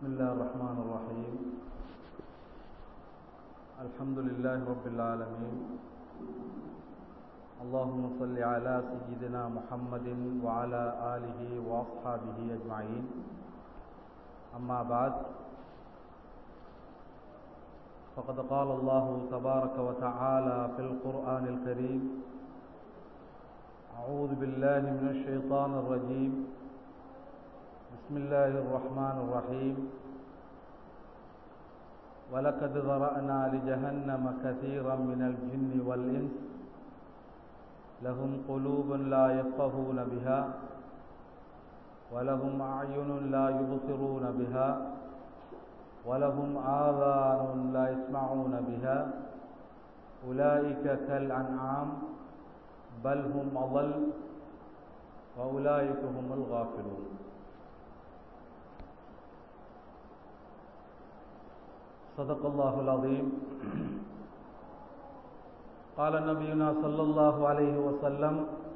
بسم الله الرحمن الرحيم الحمد لله رب العالمين اللهم صل على سيدنا محمد وعلى آله وأصحابه أجمعين أما بعد فقد قال الله تبارك وتعالى في القرآن الكريم أعوذ بالله من الشيطان الرجيم بسم الله الرحمن الرحيم ولقد ذرأنا لجهنم كثيرا من الجن والإنس لهم قلوب لا يفقهون بها ولهم أعين لا يبصرون بها ولهم آذان لا يسمعون بها أولئك كالأنعام بل هم أضل وأولئك هم الغافلون صدق الله العظيم قال نبينا صلى الله عليه وسلم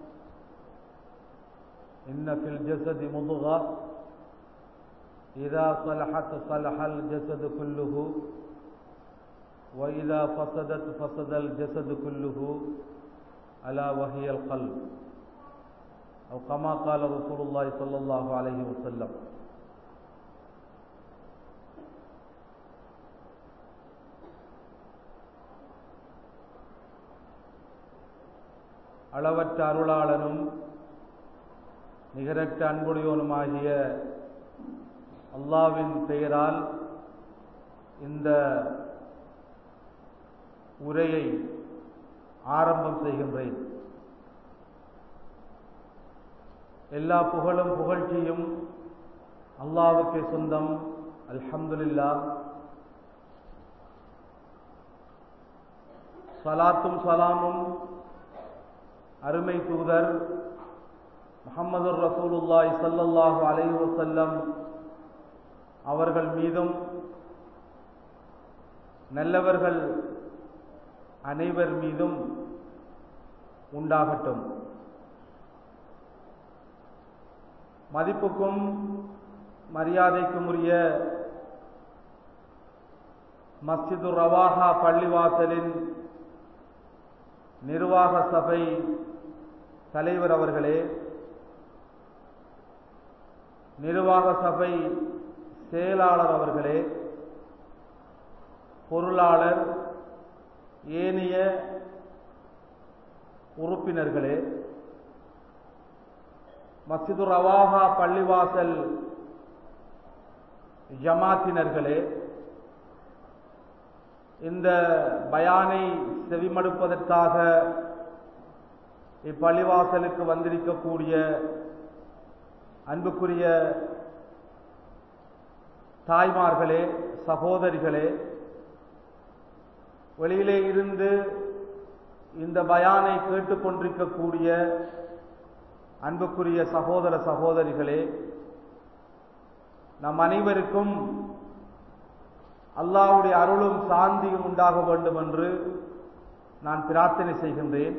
إن في الجسد مضغة إذا صلحت صلح الجسد كله وإذا فسدت فسد الجسد كله ألا وهي القلب أو كما قال رسول الله صلى الله عليه وسلم அளவற்ற அருளாளனும் நிகரற்ற அன்புடையோனுமாகிய அல்லாவின் பெயரால் இந்த உரையை ஆரம்பம் செய்கின்றேன் எல்லா புகழும் புகழ்ச்சியும் அல்லாவுக்கு சொந்தம் அல்ஹம்துலில்லா சலாத்தும் சலாமும் அருமை தூதர் முகமது ரசூலுல்லாய் சல்லல்லாஹு அலை வசல்லம் அவர்கள் மீதும் நல்லவர்கள் அனைவர் மீதும் உண்டாகட்டும் மதிப்புக்கும் மரியாதைக்கும் உரிய மஸ்ஜிது ரவாஹா பள்ளிவாசலின் நிர்வாக சபை தலைவர் அவர்களே நிர்வாக சபை செயலாளர் அவர்களே பொருளாளர் ஏனைய உறுப்பினர்களே மசிது ரவாஹா பள்ளிவாசல் ஜமாத்தினர்களே இந்த பயானை செவிமடுப்பதற்காக இப்பள்ளிவாசலுக்கு வந்திருக்கக்கூடிய அன்புக்குரிய தாய்மார்களே சகோதரிகளே வெளியிலே இருந்து இந்த பயானை கேட்டுக்கொண்டிருக்கக்கூடிய அன்புக்குரிய சகோதர சகோதரிகளே நம் அனைவருக்கும் அல்லாவுடைய அருளும் சாந்தியும் உண்டாக வேண்டும் என்று நான் பிரார்த்தனை செய்கின்றேன்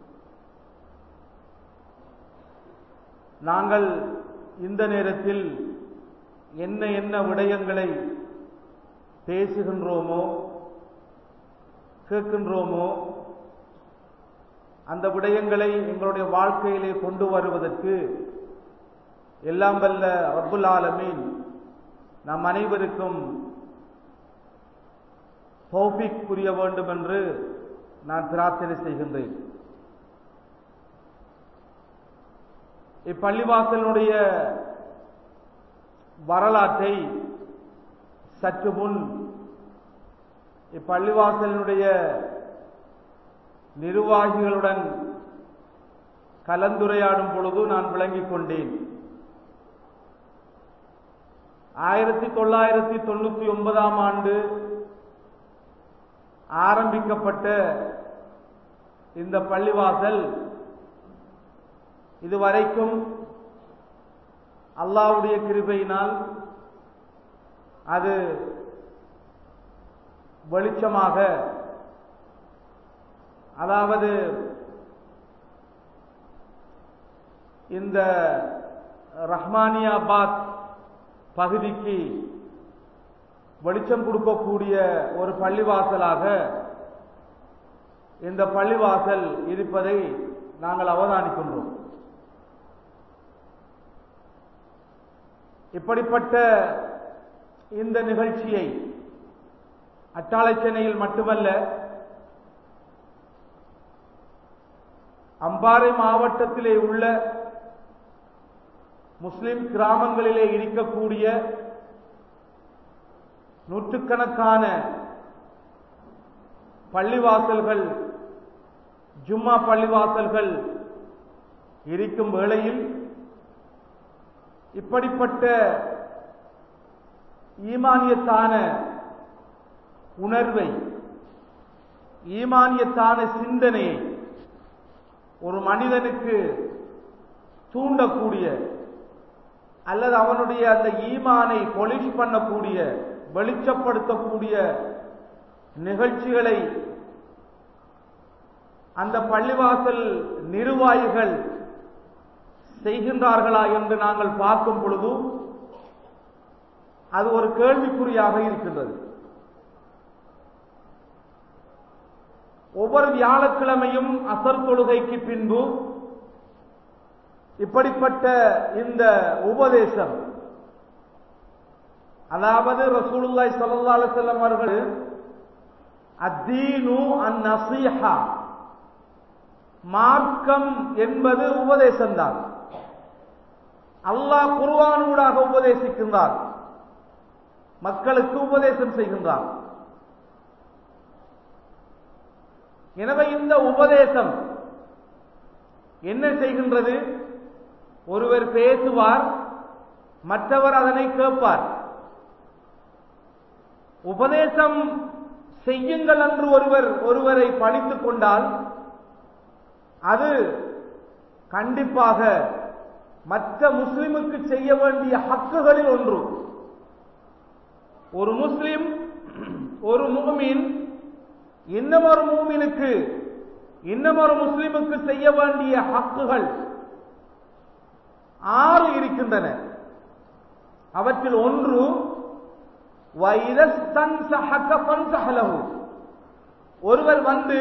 நாங்கள் இந்த நேரத்தில் என்ன என்ன விடயங்களை பேசுகின்றோமோ கேட்கின்றோமோ அந்த விடயங்களை எங்களுடைய வாழ்க்கையிலே கொண்டு வருவதற்கு எல்லாம் வல்ல ரப்புல் ஆலமீன் நம் அனைவருக்கும் தௌபிக் புரிய வேண்டும் என்று நான் பிரார்த்தனை செய்கின்றேன் இப்பள்ளிவாசலுடைய வரலாற்றை சற்று முன் இப்பள்ளிவாசலினுடைய நிர்வாகிகளுடன் கலந்துரையாடும் பொழுது நான் விளங்கிக் கொண்டேன் ஆயிரத்தி தொள்ளாயிரத்தி தொண்ணூத்தி ஒன்பதாம் ஆண்டு ஆரம்பிக்கப்பட்ட இந்த பள்ளிவாசல் இதுவரைக்கும் அல்லாவுடைய கிருபையினால் அது வெளிச்சமாக அதாவது இந்த ரஹ்மானியாபாத் பகுதிக்கு வெளிச்சம் கொடுக்கக்கூடிய ஒரு பள்ளிவாசலாக இந்த பள்ளிவாசல் இருப்பதை நாங்கள் அவதானிக்கின்றோம் இப்படிப்பட்ட இந்த நிகழ்ச்சியை அட்டாளை சென்னையில் மட்டுமல்ல அம்பாறை மாவட்டத்திலே உள்ள முஸ்லிம் கிராமங்களிலே இருக்கக்கூடிய நூற்றுக்கணக்கான பள்ளிவாசல்கள் ஜும்மா பள்ளிவாசல்கள் இருக்கும் வேளையில் இப்படிப்பட்ட ஈமானியத்தான உணர்வை ஈமானியத்தான சிந்தனையை ஒரு மனிதனுக்கு தூண்டக்கூடிய அல்லது அவனுடைய அந்த ஈமானை பொலிஷ் பண்ணக்கூடிய வெளிச்சப்படுத்தக்கூடிய நிகழ்ச்சிகளை அந்த பள்ளிவாசல் நிர்வாகிகள் செய்கின்றார்களா என்று நாங்கள் பார்க்கும் பொழுது அது ஒரு கேள்விக்குறியாக இருக்கின்றது ஒவ்வொரு வியாழக்கிழமையும் அசர் தொழுகைக்கு பின்பு இப்படிப்பட்ட இந்த உபதேசம் அதாவது ரசூலுல்லாய் சல்லா அலுவலம் அவர்கள் அத்தீனு அந் நசீஹா மார்க்கம் என்பது உபதேசம்தான் அல்லாஹ் குர்வானூடாக உபதேசிக்கின்றார் மக்களுக்கு உபதேசம் செய்கின்றார் எனவே இந்த உபதேசம் என்ன செய்கின்றது ஒருவர் பேசுவார் மற்றவர் அதனை கேட்பார் உபதேசம் செய்யுங்கள் என்று ஒருவர் ஒருவரை பணித்துக் கொண்டால் அது கண்டிப்பாக மற்ற முஸ்லிமுக்கு செய்ய வேண்டிய ஹக்குகளில் ஒன்று ஒரு முஸ்லிம் ஒரு முகமீன் இன்னும் ஒரு மூமினுக்கு இன்னும் ஒரு முஸ்லிமுக்கு செய்ய வேண்டிய ஹக்குகள் ஆறு இருக்கின்றன அவற்றில் ஒன்று ஒருவர் வந்து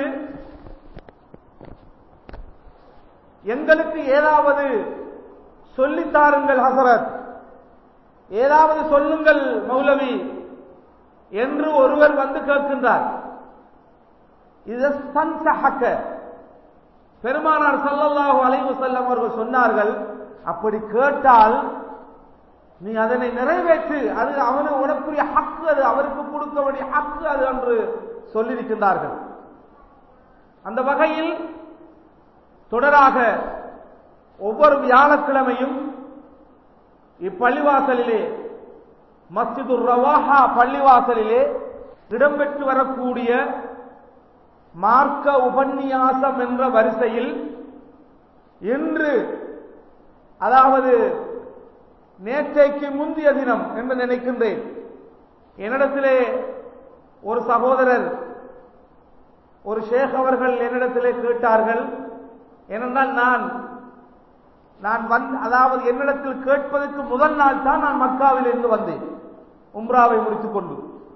எங்களுக்கு ஏதாவது சொல்லித்தாருங்கள் ஹசரத் ஏதாவது சொல்லுங்கள் மௌலவி என்று ஒருவர் வந்து கேட்கின்றார் இது சன்சஹக்க பெருமானார் சல்லல்லாஹு அலைவு செல்லம் அவர்கள் சொன்னார்கள் அப்படி கேட்டால் நீ அதனை நிறைவேற்று அது அவனு உனக்குரிய ஹக்கு அது அவருக்கு கொடுக்க வேண்டிய ஹக்கு அது என்று சொல்லியிருக்கின்றார்கள் அந்த வகையில் தொடராக ஒவ்வொரு வியாழக்கிழமையும் இப்பள்ளிவாசலிலே மஸ்ஜிது ரவாஹா பள்ளிவாசலிலே இடம்பெற்று வரக்கூடிய மார்க்க உபன்யாசம் என்ற வரிசையில் இன்று அதாவது நேற்றைக்கு முந்தைய தினம் என்று நினைக்கின்றேன் என்னிடத்திலே ஒரு சகோதரர் ஒரு ஷேக் அவர்கள் என்னிடத்திலே கேட்டார்கள் ஏனென்றால் நான் நான் வந்து அதாவது என்னிடத்தில் கேட்பதற்கு முதல் நாள் தான் நான் மக்காவில் இருந்து வந்தேன் உம்ராவை முடித்துக் கொண்டு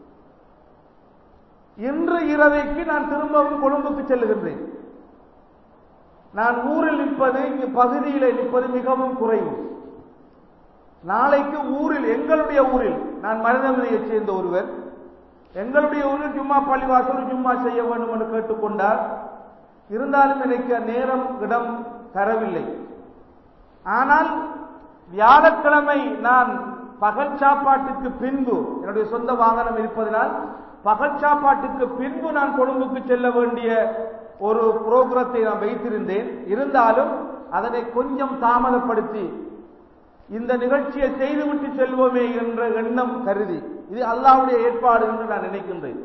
இன்று இரவைக்கு நான் திரும்பவும் கொழும்புக்கு செல்லுகின்றேன் நான் ஊரில் நிற்பது இங்கு பகுதியில் நிற்பது மிகவும் குறைவு நாளைக்கு ஊரில் எங்களுடைய ஊரில் நான் மருதமதியைச் சேர்ந்த ஒருவர் எங்களுடைய ஊரில் ஜும்மா பள்ளிவாசல் ஜும்மா செய்ய வேண்டும் என்று கேட்டுக்கொண்டார் இருந்தாலும் எனக்கு நேரம் இடம் தரவில்லை ஆனால் வியாழக்கிழமை நான் பகல் சாப்பாட்டுக்கு பின்பு என்னுடைய சொந்த வாகனம் இருப்பதனால் பகல் சாப்பாட்டுக்கு பின்பு நான் கொழும்புக்கு செல்ல வேண்டிய ஒரு புரோகிரத்தை நான் வைத்திருந்தேன் இருந்தாலும் அதனை கொஞ்சம் தாமதப்படுத்தி இந்த நிகழ்ச்சியை செய்துவிட்டு செல்வோமே என்ற எண்ணம் கருதி இது அல்லாவுடைய ஏற்பாடு என்று நான் நினைக்கின்றேன்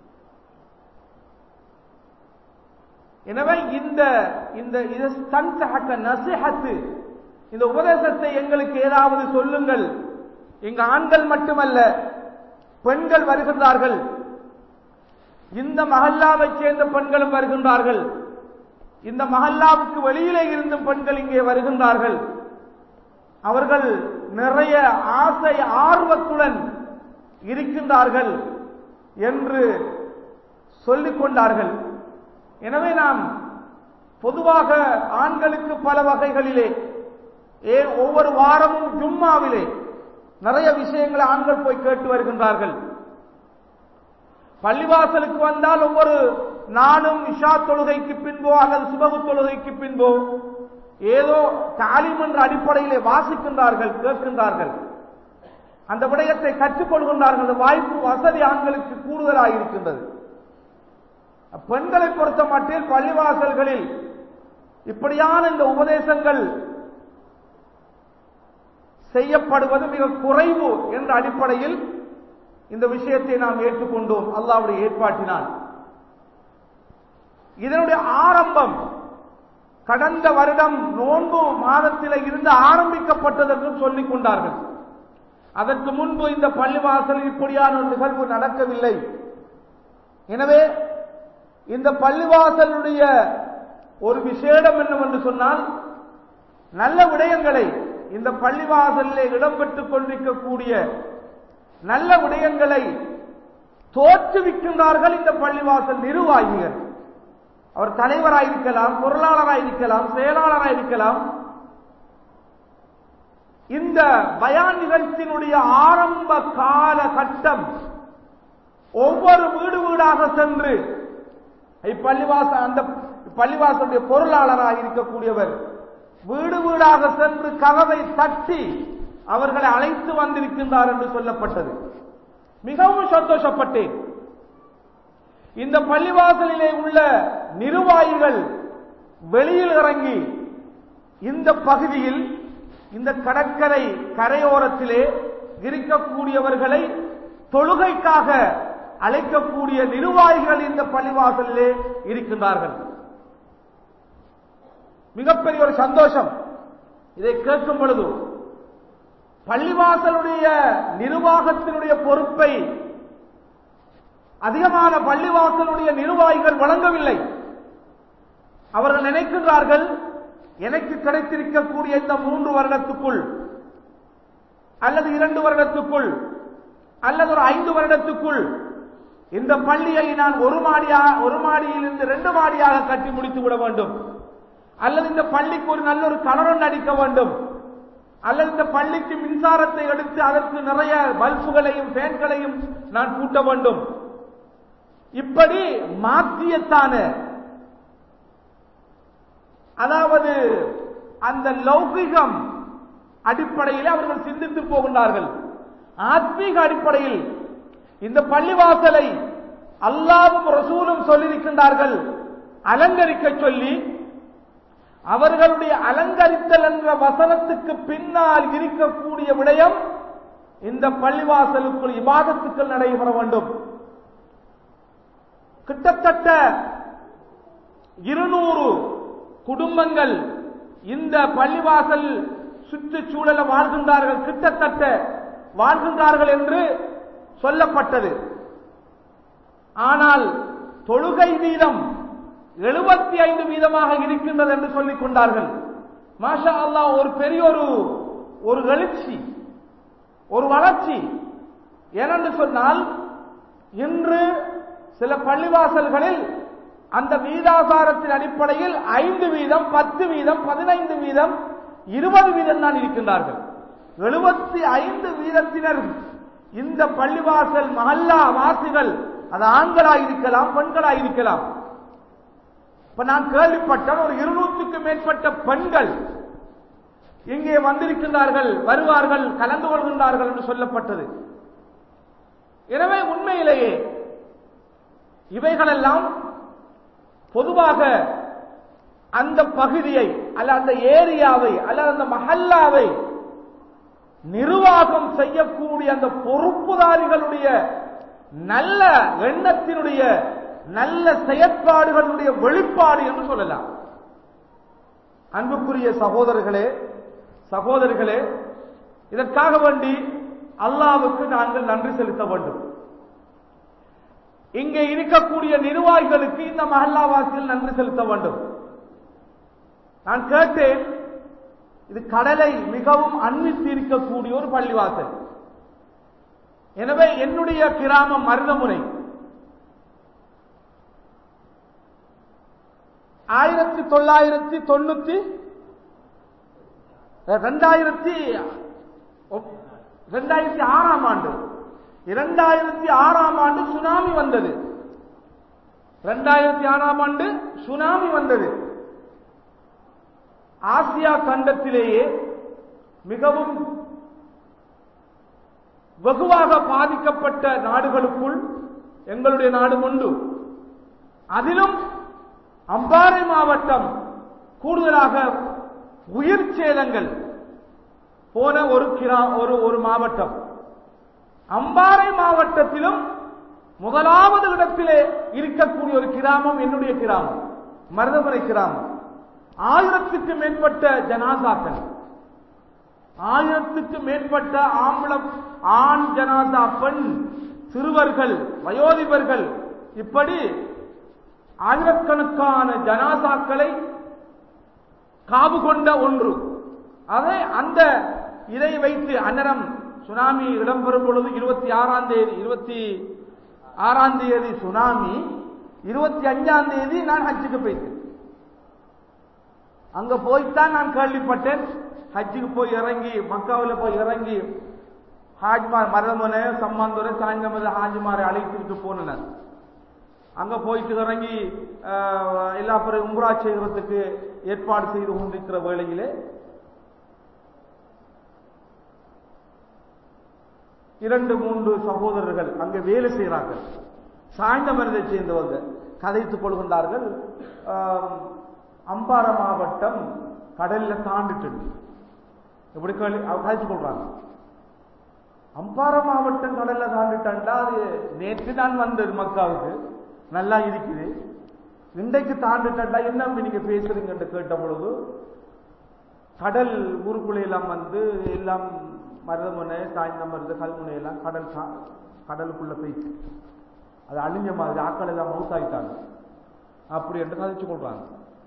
எனவே இந்த இந்த நசிஹத்து இந்த உபதேசத்தை எங்களுக்கு ஏதாவது சொல்லுங்கள் இங்கு ஆண்கள் மட்டுமல்ல பெண்கள் வருகின்றார்கள் இந்த மஹல்லாவை சேர்ந்த பெண்களும் வருகின்றார்கள் இந்த மஹல்லாவுக்கு வெளியிலே இருந்தும் பெண்கள் இங்கே வருகின்றார்கள் அவர்கள் நிறைய ஆசை ஆர்வத்துடன் இருக்கின்றார்கள் என்று சொல்லிக் கொண்டார்கள் எனவே நாம் பொதுவாக ஆண்களுக்கு பல வகைகளிலே ஏ ஒவ்வொரு வாரமும் ஜும்மாவிலே நிறைய விஷயங்களை ஆண்கள் போய் கேட்டு வருகின்றார்கள் பள்ளிவாசலுக்கு வந்தால் ஒவ்வொரு நானும் இஷா தொழுகைக்கு பின்போ அல்லது சுபகு தொழுகைக்கு பின்போ ஏதோ தாலிம் என்ற அடிப்படையிலே வாசிக்கின்றார்கள் கேட்கின்றார்கள் அந்த விடயத்தை கற்றுக்கொள்கின்றார்கள் அந்த வாய்ப்பு வசதி ஆண்களுக்கு கூடுதலாக இருக்கின்றது பெண்களை பொறுத்த மட்டில் பள்ளிவாசல்களில் இப்படியான இந்த உபதேசங்கள் செய்யப்படுவது மிக குறைவு என்ற அடிப்படையில் இந்த விஷயத்தை நாம் ஏற்றுக்கொண்டோம் அல்லாவுடைய ஏற்பாட்டினால் இதனுடைய ஆரம்பம் கடந்த வருடம் நோன்பு மாதத்தில் இருந்து ஆரம்பிக்கப்பட்டது என்றும் சொல்லிக் கொண்டார்கள் அதற்கு முன்பு இந்த பள்ளிவாசலில் இப்படியான ஒரு நிகழ்வு நடக்கவில்லை எனவே இந்த பள்ளிவாசலுடைய ஒரு விசேடம் என்னவென்று சொன்னால் நல்ல விடயங்களை இந்த பள்ளிவாசலிலே இடம்பெற்றுக் கொண்டிருக்கக்கூடிய நல்ல விடயங்களை தோற்றுவிக்கின்றார்கள் இந்த பள்ளிவாசல் நிர்வாகிகள் அவர் தலைவராயிருக்கலாம் பொருளாளராயிருக்கலாம் செயலாளராயிருக்கலாம் இந்த பயான் நிகழ்ச்சியினுடைய ஆரம்ப கால கட்டம் ஒவ்வொரு வீடு வீடாக சென்று இப்பள்ளிவாச அந்த பள்ளிவாசலுடைய பொருளாளராக இருக்கக்கூடியவர் வீடு வீடாக சென்று கதவை தட்டி அவர்களை அழைத்து வந்திருக்கின்றார் என்று சொல்லப்பட்டது மிகவும் சந்தோஷப்பட்டேன் இந்த பள்ளிவாசலிலே உள்ள நிர்வாகிகள் வெளியில் இறங்கி இந்த பகுதியில் இந்த கடற்கரை கரையோரத்திலே இருக்கக்கூடியவர்களை தொழுகைக்காக அழைக்கக்கூடிய நிர்வாகிகள் இந்த பள்ளிவாசலிலே இருக்கின்றார்கள் மிகப்பெரிய ஒரு சந்தோஷம் இதை கேட்கும் பொழுது பள்ளிவாசலுடைய நிர்வாகத்தினுடைய பொறுப்பை அதிகமான பள்ளிவாசலுடைய நிர்வாகிகள் வழங்கவில்லை அவர்கள் நினைக்கின்றார்கள் எனக்கு கிடைத்திருக்கக்கூடிய இந்த மூன்று வருடத்துக்குள் அல்லது இரண்டு வருடத்துக்குள் அல்லது ஒரு ஐந்து வருடத்துக்குள் இந்த பள்ளியை நான் ஒரு மாடியாக ஒரு மாடியிலிருந்து ரெண்டு மாடியாக கட்டி முடித்து விட வேண்டும் அல்லது இந்த பள்ளிக்கு ஒரு நல்ல ஒரு கலரன் அடிக்க வேண்டும் அல்லது இந்த பள்ளிக்கு மின்சாரத்தை எடுத்து அதற்கு நிறைய பல்புகளையும் ஃபேன்களையும் நான் கூட்ட வேண்டும் இப்படி மாத்தியத்தான அதாவது அந்த லௌகிகம் அடிப்படையில் அவர்கள் சிந்தித்து போகின்றார்கள் ஆத்மீக அடிப்படையில் இந்த பள்ளிவாசலை அல்லாவும் ரசூலும் சொல்லியிருக்கின்றார்கள் அலங்கரிக்க சொல்லி அவர்களுடைய அலங்கரித்தல் என்ற வசனத்துக்கு பின்னால் இருக்கக்கூடிய விடயம் இந்த பள்ளிவாசலுக்குள் இபாதத்துக்கள் நடைபெற வேண்டும் கிட்டத்தட்ட இருநூறு குடும்பங்கள் இந்த பள்ளிவாசல் சுற்றுச்சூழல வாழ்கின்றார்கள் கிட்டத்தட்ட வாழ்கின்றார்கள் என்று சொல்லப்பட்டது ஆனால் தொழுகை வீதம் எழுபத்தி ஐந்து வீதமாக இருக்கின்றது என்று சொல்லிக் கொண்டார்கள் மாஷா அல்லாஹ் ஒரு பெரிய ஒரு ஒரு எழுச்சி ஒரு வளர்ச்சி ஏனென்று சொன்னால் இன்று சில பள்ளிவாசல்களில் அந்த வீதாசாரத்தின் அடிப்படையில் ஐந்து வீதம் பத்து வீதம் பதினைந்து வீதம் இருபது வீதம் தான் இருக்கின்றார்கள் எழுபத்தி ஐந்து வீதத்தினர் இந்த பள்ளிவாசல் மஹல்லா வாசிகள் அது ஆண்களாக இருக்கலாம் பெண்களாக இருக்கலாம் இப்ப நான் கேள்விப்பட்டேன் ஒரு இருநூற்றுக்கும் மேற்பட்ட பெண்கள் இங்கே வந்திருக்கின்றார்கள் வருவார்கள் கலந்து கொள்கின்றார்கள் என்று சொல்லப்பட்டது எனவே உண்மையிலேயே இவைகளெல்லாம் பொதுவாக அந்த பகுதியை அல்ல அந்த ஏரியாவை அல்ல அந்த மஹல்லாவை நிர்வாகம் செய்யக்கூடிய அந்த பொறுப்புதாரிகளுடைய நல்ல எண்ணத்தினுடைய நல்ல செயற்பாடுகளுடைய வெளிப்பாடு என்று சொல்லலாம் அன்புக்குரிய சகோதரர்களே சகோதரிகளே இதற்காக வேண்டி அல்லாவுக்கு நாங்கள் நன்றி செலுத்த வேண்டும் இங்கே இருக்கக்கூடிய நிர்வாகிகளுக்கு இந்த மஹல்லாவாசியில் நன்றி செலுத்த வேண்டும் நான் கேட்டேன் இது கடலை மிகவும் அன்பித்து இருக்கக்கூடிய ஒரு பள்ளிவாசல் எனவே என்னுடைய கிராமம் மருதமுனை ஆயிரத்தி தொள்ளாயிரத்தி தொண்ணூத்தி ரெண்டாயிரத்தி ரெண்டாயிரத்தி ஆறாம் ஆண்டு இரண்டாயிரத்தி ஆறாம் ஆண்டு சுனாமி வந்தது ரெண்டாயிரத்தி ஆறாம் ஆண்டு சுனாமி வந்தது ஆசியா கண்டத்திலேயே மிகவும் வெகுவாக பாதிக்கப்பட்ட நாடுகளுக்குள் எங்களுடைய நாடு உண்டு அதிலும் அம்பாறை மாவட்டம் கூடுதலாக உயிர் சேதங்கள் போன ஒரு கிரா ஒரு ஒரு மாவட்டம் அம்பாறை மாவட்டத்திலும் முதலாவது இடத்திலே இருக்கக்கூடிய ஒரு கிராமம் என்னுடைய கிராமம் மருதமலை கிராமம் ஆயிரத்துக்கு மேற்பட்ட ஜனாசாக்கள் ஆயிரத்துக்கு மேற்பட்ட ஆம்பளம் ஆண் ஜனாதா பெண் சிறுவர்கள் வயோதிபர்கள் இப்படி ஆயிரக்கணக்கான ஜனாசாக்களை காவு கொண்ட ஒன்று அதை அந்த இதை வைத்து அன்னரம் சுனாமி இடம்பெறும் பொழுது இருபத்தி ஆறாம் தேதி இருபத்தி ஆறாம் தேதி சுனாமி இருபத்தி அஞ்சாம் தேதி நான் ஹஜ்ஜுக்கு போயிட்டேன் அங்க போய்த்தான் நான் கேள்விப்பட்டேன் ஹஜ்ஜுக்கு போய் இறங்கி மக்காவில் போய் இறங்கி ஹாஜ்மார் மரதமனை சம்மாந்துரை சாயந்தரம் ஹாஜிமாரை அழைத்துட்டு போனேன் அங்க போயிட்டு இறங்கி எல்லா பிறகு உம்ரா செய்கிறதுக்கு ஏற்பாடு செய்து கொண்டிருக்கிற வேளையிலே இரண்டு மூன்று சகோதரர்கள் அங்கே வேலை செய்கிறார்கள் சாய்ந்த மனிதை சேர்ந்தவங்க கதைத்துக் கொள்கின்றார்கள் அம்பார மாவட்டம் கடல்ல தாண்டிட்டு இப்படி கதைச்சு கொள்றாங்க அம்பார மாவட்டம் கடல்ல தாண்டிட்டா அது நேற்று நான் வந்தது மக்காவுக்கு நல்லா இருக்குது இன்றைக்கு தாண்டிட்டா என்ன நீங்க பேசுறீங்கன்னு கேட்ட பொழுது கடல் ஊருக்குள்ள எல்லாம் வந்து எல்லாம் மருதமுனை சாய்ந்த மருது கல்முனை எல்லாம் கடல் கடலுக்குள்ள போயிட்டு அது அழிஞ்ச மாதிரி ஆக்கள் எல்லாம் மவுத் ஆயிட்டாங்க அப்படி என்று கதைச்சு கொள்றாங்க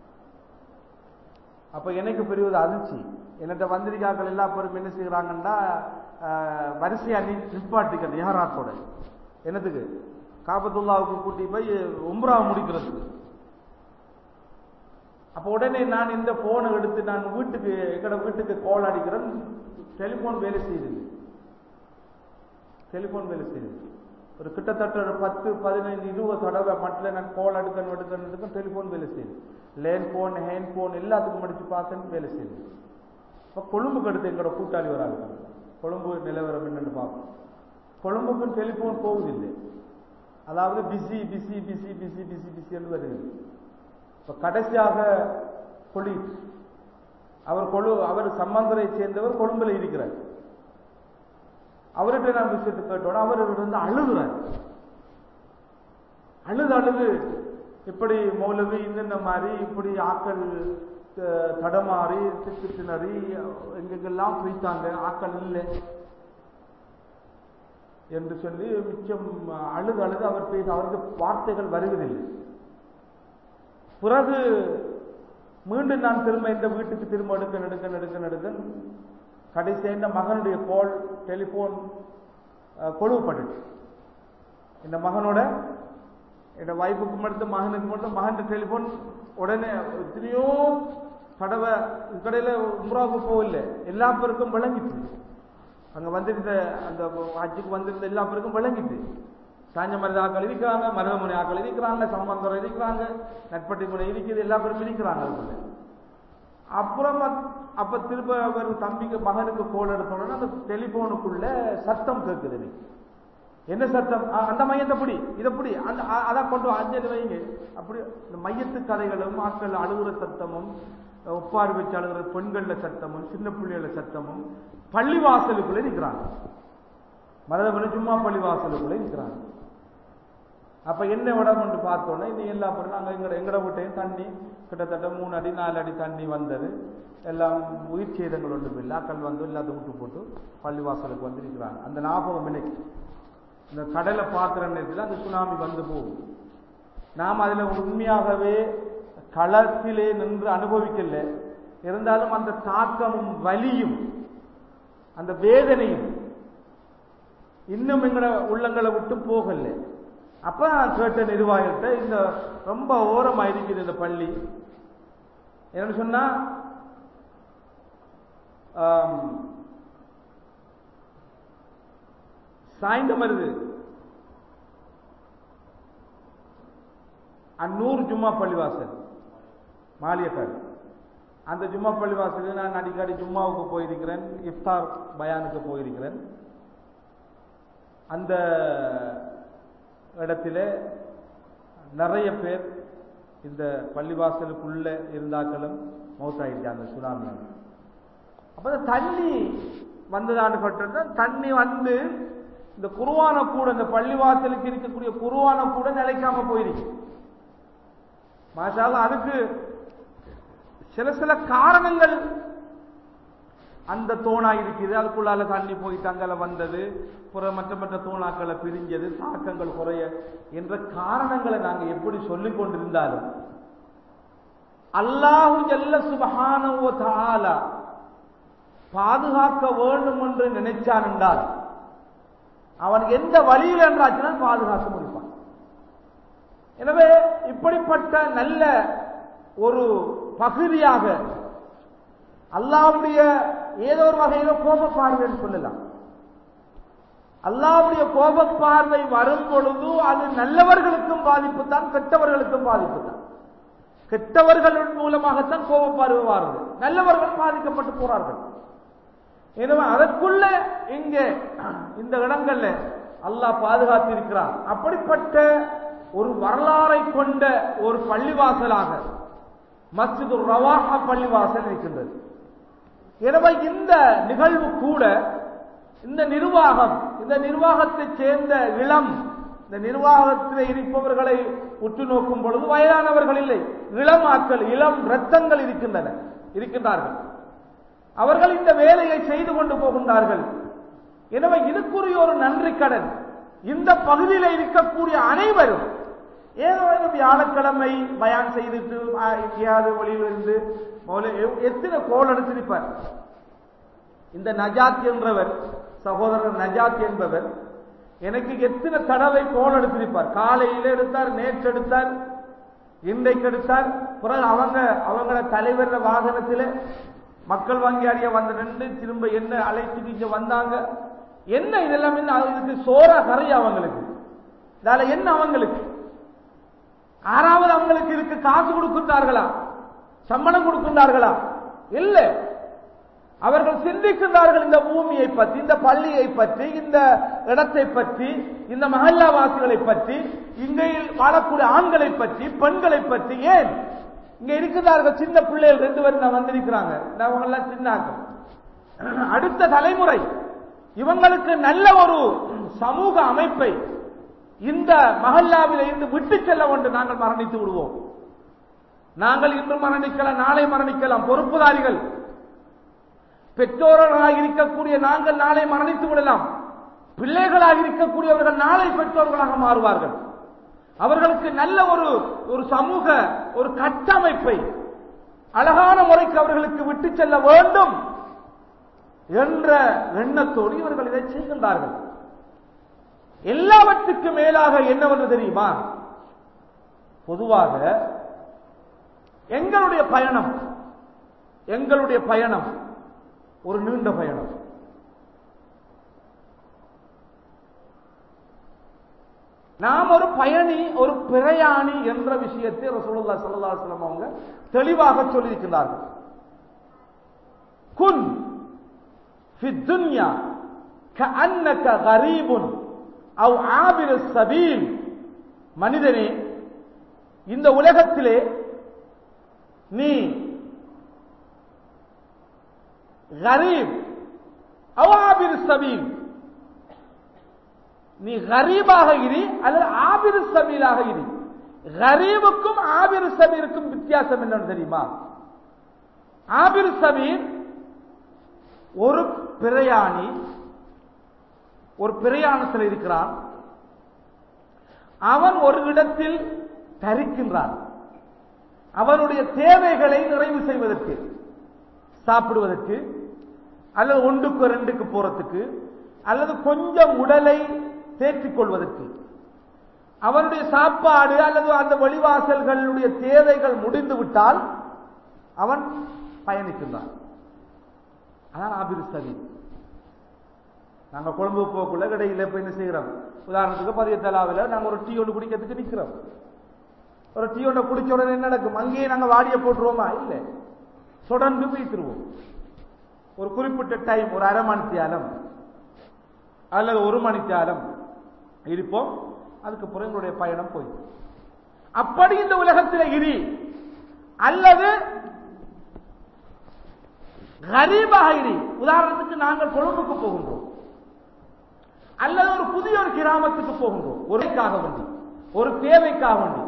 அப்ப எனக்கு பெரியது அதிர்ச்சி என்னட்ட வந்திரிக்காக்கள் எல்லா பேரும் என்ன செய்யறாங்கன்னா வரிசையா நிப்பாட்டிக்கிறது யாராத்தோட என்னத்துக்கு காபத்துல்லாவுக்கு கூட்டி போய் உம்ராவை முடிக்கிறதுக்கு அப்ப உடனே நான் இந்த போனை எடுத்து நான் வீட்டுக்கு எங்கட வீட்டுக்கு கால் அடிக்கிறேன் டெலிபோன் வேலை செய்யுது டெலிபோன் வேலை செய்யுது ஒரு கிட்டத்தட்ட ஒரு பத்து பதினைந்து இருபது தடவை மட்டும் நான் கால் எடுக்கணும் எடுக்கணும் எடுக்கணும் டெலிபோன் வேலை செய்யுது லேண்ட் போன் ஹேண்ட் போன் எல்லாத்துக்கும் முடிச்சு பார்த்தேன்னு வேலை செய்யுது இப்போ கொழும்புக்கு அடுத்து எங்களோட கூட்டாளி வராங்க கொழும்பு நிலவரம் என்னன்னு பார்ப்போம் கொழும்புக்கும் டெலிபோன் போகுதில்லை அதாவது busy busy busy busy busy busy என்று வருகிறது இப்போ கடைசியாக கொலி அவர் கொழு அவர் சம்பந்தரை சேர்ந்தவர் கொழும்புல இருக்கிறார் அவர்கிட்ட நான் விஷயத்தை கேட்டோட அவர் வந்து அழுகுறார் அழுது அழுது இப்படி மௌலவி இந்த மாதிரி இப்படி ஆக்கள் தடமாறி திட்டு திணறி எங்கெங்கெல்லாம் போயிட்டாங்க ஆக்கள் இல்லை என்று சொல்லி மிச்சம் அழுது அழுது அவர் பேச அவருக்கு வார்த்தைகள் வருவதில்லை பிறகு மீண்டும் நான் திரும்ப இந்த வீட்டுக்கு திரும்ப எடுக்க எடுக்க எடுக்க எடுக்க கடைசி இந்த மகனுடைய கோல் டெலிபோன் கொழுவுப்பட்டுச்சு இந்த மகனோட என் வைஃபுக்கு மட்டும் மகனுக்கு மட்டும் மகன் டெலிபோன் உடனே எத்தனையோ தடவை கடையில் உம்ராவுக்கு போகல எல்லா பேருக்கும் விளங்கிட்டு அங்க வந்திருந்த அந்த ஹஜ்ஜுக்கு வந்திருந்த எல்லா பேருக்கும் விளங்கிட்டு சாஞ்ச மருத ஆக்கள் இருக்கிறாங்க மருதமணி ஆக்கள் இருக்கிறாங்க சம்பந்தம் இருக்கிறாங்க நட்பட்டி முனை இருக்குது எல்லா பேரும் இருக்கிறாங்க அதுக்குள்ள அப்புறம் அப்ப திரும்ப அவர் தம்பிக்கு மகனுக்கு கோல் எடுத்தோடனே அந்த டெலிபோனுக்குள்ள சத்தம் கேட்குது எனக்கு என்ன சத்தம் அந்த மையத்தை பிடி இதை பிடி அந்த அதான் கொண்டு அஞ்சலி வைங்க அப்படி இந்த மையத்து கதைகளும் ஆட்கள் அழுகுற சத்தமும் ஒப்பாறு வச்சு அழுகிற பெண்கள சத்தமும் சின்ன பிள்ளைகள சத்தமும் பள்ளிவாசலுக்குள்ளே நிற்கிறாங்க மரதமனை சும்மா பள்ளிவாசலுக்குள்ளே நிற்கிறாங்க அப்ப என்ன விடம் கொண்டு பார்த்தோன்னே இந்த எல்லா பேரும் நாங்கள் எங்கட எங்கட வீட்டையும் தண்ணி கிட்டத்தட்ட மூணு அடி நாலு அடி தண்ணி வந்தது எல்லாம் உயிர் சேதங்கள் ஒன்றும் இல்லை ஆக்கள் வந்து எல்லாத்தையும் விட்டு போட்டு பள்ளிவாசலுக்கு வந்து நிற்கிறாங்க அந்த ஞாபகம் எனக்கு இந்த கடலை பார்க்குற நேரத்தில் அந்த சுனாமி வந்து போகும் நாம் அதில் உண்மையாகவே களத்திலே நின்று அனுபவிக்கல இருந்தாலும் அந்த தாக்கமும் வலியும் அந்த வேதனையும் இன்னும் எங்கட உள்ளங்களை விட்டு போகல அப்ப நான் கேட்ட நிர்வாகிகிட்ட இந்த ரொம்ப ஓரமா இருக்குது இந்த பள்ளி என்னன்னு சொன்னா ஆம், சாய்ந்தம் வருது அந்நூறு ஜும்மா பள்ளிவாசல் மாலியக்காடு அந்த ஜும்மா பள்ளிவாசலுக்கு நான் அடிக்கடி ஜும்மாவுக்கு போயிருக்கிறேன் இஃப்தார் பயானுக்கு போயிருக்கிறேன் அந்த இடத்துல நிறைய பேர் இந்த பள்ளிவாசலுக்குள்ள இருந்தாக்களும் மௌத்தாயிடுச்சு அந்த சுனாமியால் அப்ப இந்த தண்ணி வந்ததான்னு பட்டு தண்ணி வந்து இந்த குருவான கூட இந்த பள்ளிவாசலுக்கு இருக்கக்கூடிய குருவான கூட நிலைக்காம போயிருக்கு மாஷால்லா அதுக்கு சில சில காரணங்கள் அந்த தோணா இருக்குது அதுக்குள்ளால தண்ணி போய் தங்கல வந்தது புற மற்ற மற்ற தோணாக்களை பிரிஞ்சது தாக்கங்கள் குறைய என்ற காரணங்களை நாங்க எப்படி சொல்லிக் கொண்டிருந்தாலும் அல்லாஹு ஜல்ல சுபஹானஹு வ தஆலா பாதுகாக்க வேண்டும் என்று நினைச்சான் என்றால் அவன் எந்த வழியில் என்றாச்சுன்னா பாதுகாக்க முடிப்பான் எனவே இப்படிப்பட்ட நல்ல ஒரு பகுதியாக அல்லாவுடைய ஏதோ ஒரு வகையில கோப பார்வைன்னு சொல்லலாம் அல்லாவுடைய கோப பார்வை வரும் பொழுது அது நல்லவர்களுக்கும் பாதிப்பு தான் கெட்டவர்களுக்கும் பாதிப்பு தான் கெட்டவர்கள் மூலமாகத்தான் கோப பார்வை வாருது நல்லவர்கள் பாதிக்கப்பட்டு போறார்கள் எனவே அதற்குள்ள இங்கே இந்த இடங்கள்ல அல்லாஹ் பாதுகாத்திருக்கிறான் அப்படிப்பட்ட ஒரு வரலாறை கொண்ட ஒரு பள்ளிவாசலாக மஸ்ஜிது ரவாஹா பள்ளிவாசல் இருக்கின்றது எனவே இந்த நிகழ்வு கூட இந்த நிர்வாகம் இந்த நிர்வாகத்தை சேர்ந்த இளம் இந்த நிர்வாகத்தில் இருப்பவர்களை உற்று நோக்கும் பொழுது வயதானவர்கள் இல்லை இளம் ஆட்கள் இளம் ரத்தங்கள் இருக்கின்றன இருக்கின்றார்கள் அவர்கள் இந்த வேலையை செய்து கொண்டு போகின்றார்கள் எனவே இதுக்குரிய ஒரு நன்றி கடன் இந்த பகுதியில் இருக்கக்கூடிய அனைவரும் ஏதோ ஏதோ வியாழக்கிழமை பயான் செய்துட்டு ஆ, எங்கேயாவது வெளியிலிருந்து மௌல- எவ்- எத்தனை கோல் எடுத்திருப்பார் இந்த நஜாத் என்றவர் சகோதரர் நஜாத் என்பவர் எனக்கு எத்தனை தடவை கோல் எடுத்திருப்பார் காலையில எடுத்தார் நேற்று எடுத்தார் இன்றைக்கு எடுத்தார் பிறகு அவங்க அவங்கள தலைவர் வாகனத்தில் மக்கள் வங்கி அறிய வந்து நின்று திரும்ப என்ன அழைச்சிட்டு இங்க வந்தாங்க என்ன இதெல்லாம் என்ன இதுக்கு சோறா கரையா அவங்களுக்கு இதால என்ன அவங்களுக்கு ஆறாவது அவங்களுக்கு இதுக்கு காசு கொடுக்கின்றார்களா சம்பளம் கொடுக்கின்றார்களா இல்லை அவர்கள் சிந்திக்கின்றார்கள் இந்த பூமியை பற்றி இந்த பள்ளியை பற்றி இந்த இடத்தை பற்றி இந்த மஹல்லாவாசிகளை பற்றி இங்கே வாழக்கூடிய ஆண்களை பற்றி பெண்களை பற்றி ஏன் இங்க இருக்கிறார்கள் சின்ன பிள்ளைகள் ரெண்டு பேரும் நான் வந்திருக்கிறாங்க அவங்க எல்லாம் சின்னாக்கள் அடுத்த தலைமுறை இவங்களுக்கு நல்ல ஒரு சமூக அமைப்பை இந்த மஹல்லாவில் இருந்து விட்டு செல்ல வேண்டும் நாங்கள் மரணித்து விடுவோம் நாங்கள் இன்று மரணிக்கலாம் நாளை மரணிக்கலாம் பொறுப்புதாரிகள் பெற்றோர்களாக இருக்கக்கூடிய நாங்கள் நாளை மரணித்து விடலாம் பிள்ளைகளாக இருக்கக்கூடியவர்கள் நாளை பெற்றோர்களாக மாறுவார்கள் அவர்களுக்கு நல்ல ஒரு ஒரு சமூக ஒரு கட்டமைப்பை அழகான முறைக்கு அவர்களுக்கு விட்டு செல்ல வேண்டும் என்ற எண்ணத்தோடு இவர்கள் இதை செய்கின்றார்கள் எல்லாவற்றுக்கு மேலாக என்னவென்று தெரியுமா பொதுவாக எங்களுடைய பயணம் எங்களுடைய பயணம் ஒரு நீண்ட பயணம் நாம் ஒரு பயணி ஒரு பிரயாணி என்ற விஷயத்தை ரசூலுல்லாஹி ஸல்லல்லாஹு அலைஹி வஸல்லம் அவங்க தெளிவாக சொல்லியிருக்கிறார்கள் குன் في الدنيا كأنك غريب أو عابر السبيل மனிதனே இந்த உலகத்திலே நீ கரீப் அவாபிர் சபீல் நீ கரீபாக இரு அல்லது ஆபிர் சபீலாக இரு கரீபுக்கும் ஆபிர் சபீருக்கும் வித்தியாசம் என்னன்னு தெரியுமா ஆபிர் சபீர் ஒரு பிரயாணி ஒரு பிரயாணத்தில் இருக்கிறான் அவன் ஒரு இடத்தில் தரிக்கின்றான் அவனுடைய தேவைகளை நிறைவு செய்வதற்கு சாப்பிடுவதற்கு அல்லது ஒன்றுக்கு ரெண்டுக்கு போறதுக்கு அல்லது கொஞ்சம் உடலை தேற்றிக் கொள்வதற்கு அவனுடைய சாப்பாடு அல்லது அந்த வழிவாசல்களுடைய தேவைகள் முடிந்து விட்டால் அவன் பயணிக்கின்றான் அதான் ஆபிர் சரி நாங்க கொழும்பு போக்குள்ள கடையில் போய் என்ன செய்கிறோம் உதாரணத்துக்கு பதியத்தலாவில் நாங்க ஒரு டீ ஒன்று குடிக்கிறதுக்கு நிற்கிறோம் ஒரு டீ ஒன்றை குடிச்ச உடனே என்ன நடக்கும் அங்கேயே நாங்க வாடிய போட்டுருவோமா இல்லை தொடர்ந்து வைத்துருவோம் ஒரு குறிப்பிட்ட டைம் ஒரு அரை மணித்தியாலம் அல்லது ஒரு மணித்தியாலம் இருப்போம் அதுக்கப்புறம் எங்களுடைய பயணம் போயிடும் அப்படி இந்த உலகத்தில் இரு அல்லது கரீபாக இரு உதாரணத்துக்கு நாங்கள் கொழும்புக்கு போகின்றோம் அல்லது ஒரு புதிய ஒரு கிராமத்துக்கு போகின்றோம் ஒருக்காக வேண்டி ஒரு தேவைக்காக வேண்டி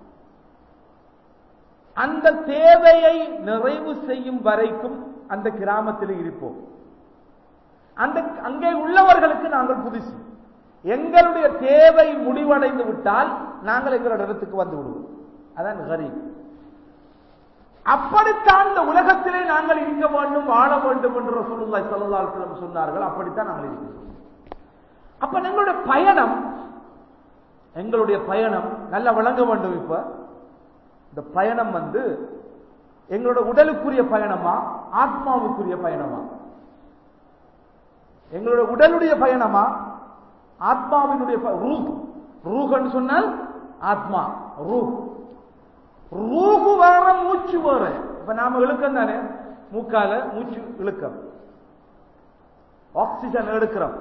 அந்த தேவையை நிறைவு செய்யும் வரைக்கும் அந்த கிராமத்தில் இருப்போம் அந்த அங்கே உள்ளவர்களுக்கு நாங்கள் புதுசு எங்களுடைய தேவை முடிவடைந்து விட்டால் நாங்கள் எங்களோட இடத்துக்கு வந்து விடுவோம் அதான் கரீப் அப்படித்தான் இந்த உலகத்திலே நாங்கள் இருக்க வேண்டும் வாழ வேண்டும் என்று சொல்லுல்லாய் சொல்லலால் சொன்னார்கள் அப்படித்தான் நாங்கள் இருக்கிறோம் அப்ப எங்களுடைய பயணம் எங்களுடைய பயணம் நல்லா விளங்க வேண்டும் இப்ப இந்த பயணம் வந்து எங்களோட உடலுக்குரிய பயணமா ஆத்மாவுக்குரிய பயணமா எங்களோட உடலுடைய பயணமா ஆத்மாவினுடைய ரூஹ் ரூஹ்னு சொன்னால் ஆத்மா ரூஹ் ரூஹு வேற மூச்சு வேற இப்ப நாம இழுக்கம் தானே மூக்கால மூச்சு இழுக்கம் ஆக்சிஜன் எடுக்கிறோம்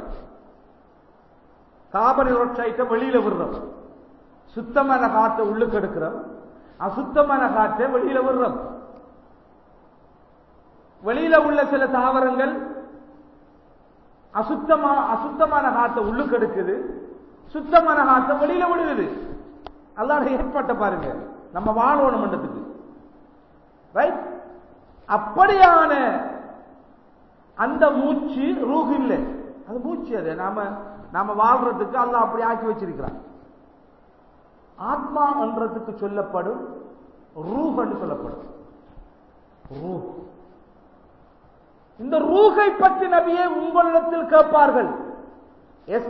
கார்பன் ஆக்சைட்டை வெளியில விடுறோம் சுத்தமான காற்றை உள்ளுக்கு எடுக்கிறோம் அசுத்தமான காற்றை வெளியில விடுறோம் வெளியில உள்ள சில தாவரங்கள் அசுத்தமா அசுத்தமான காற்றை உள்ளுக்கு எடுக்குது சுத்தமான காற்றை வெளியில விடுகுது அல்லாத ஏற்பட்ட பாருங்க நம்ம வாழணும் மண்டத்துக்கு ரைட் அப்படியான அந்த மூச்சு ரூஹ் இல்லை அது மூச்சு அது நாம நாம வாழ்றதுக்கு அல்லாஹ் அப்படி ஆக்கி வச்சிருக்கிறான் ஆத்மா என்றதுக்கு சொல்லப்படும் ரூஹ் என்று சொல்லப்படும் ரூஹ் இந்த ரூஹை பற்றி நபியே உங்களிடத்தில் கேட்பார்கள் எஸ்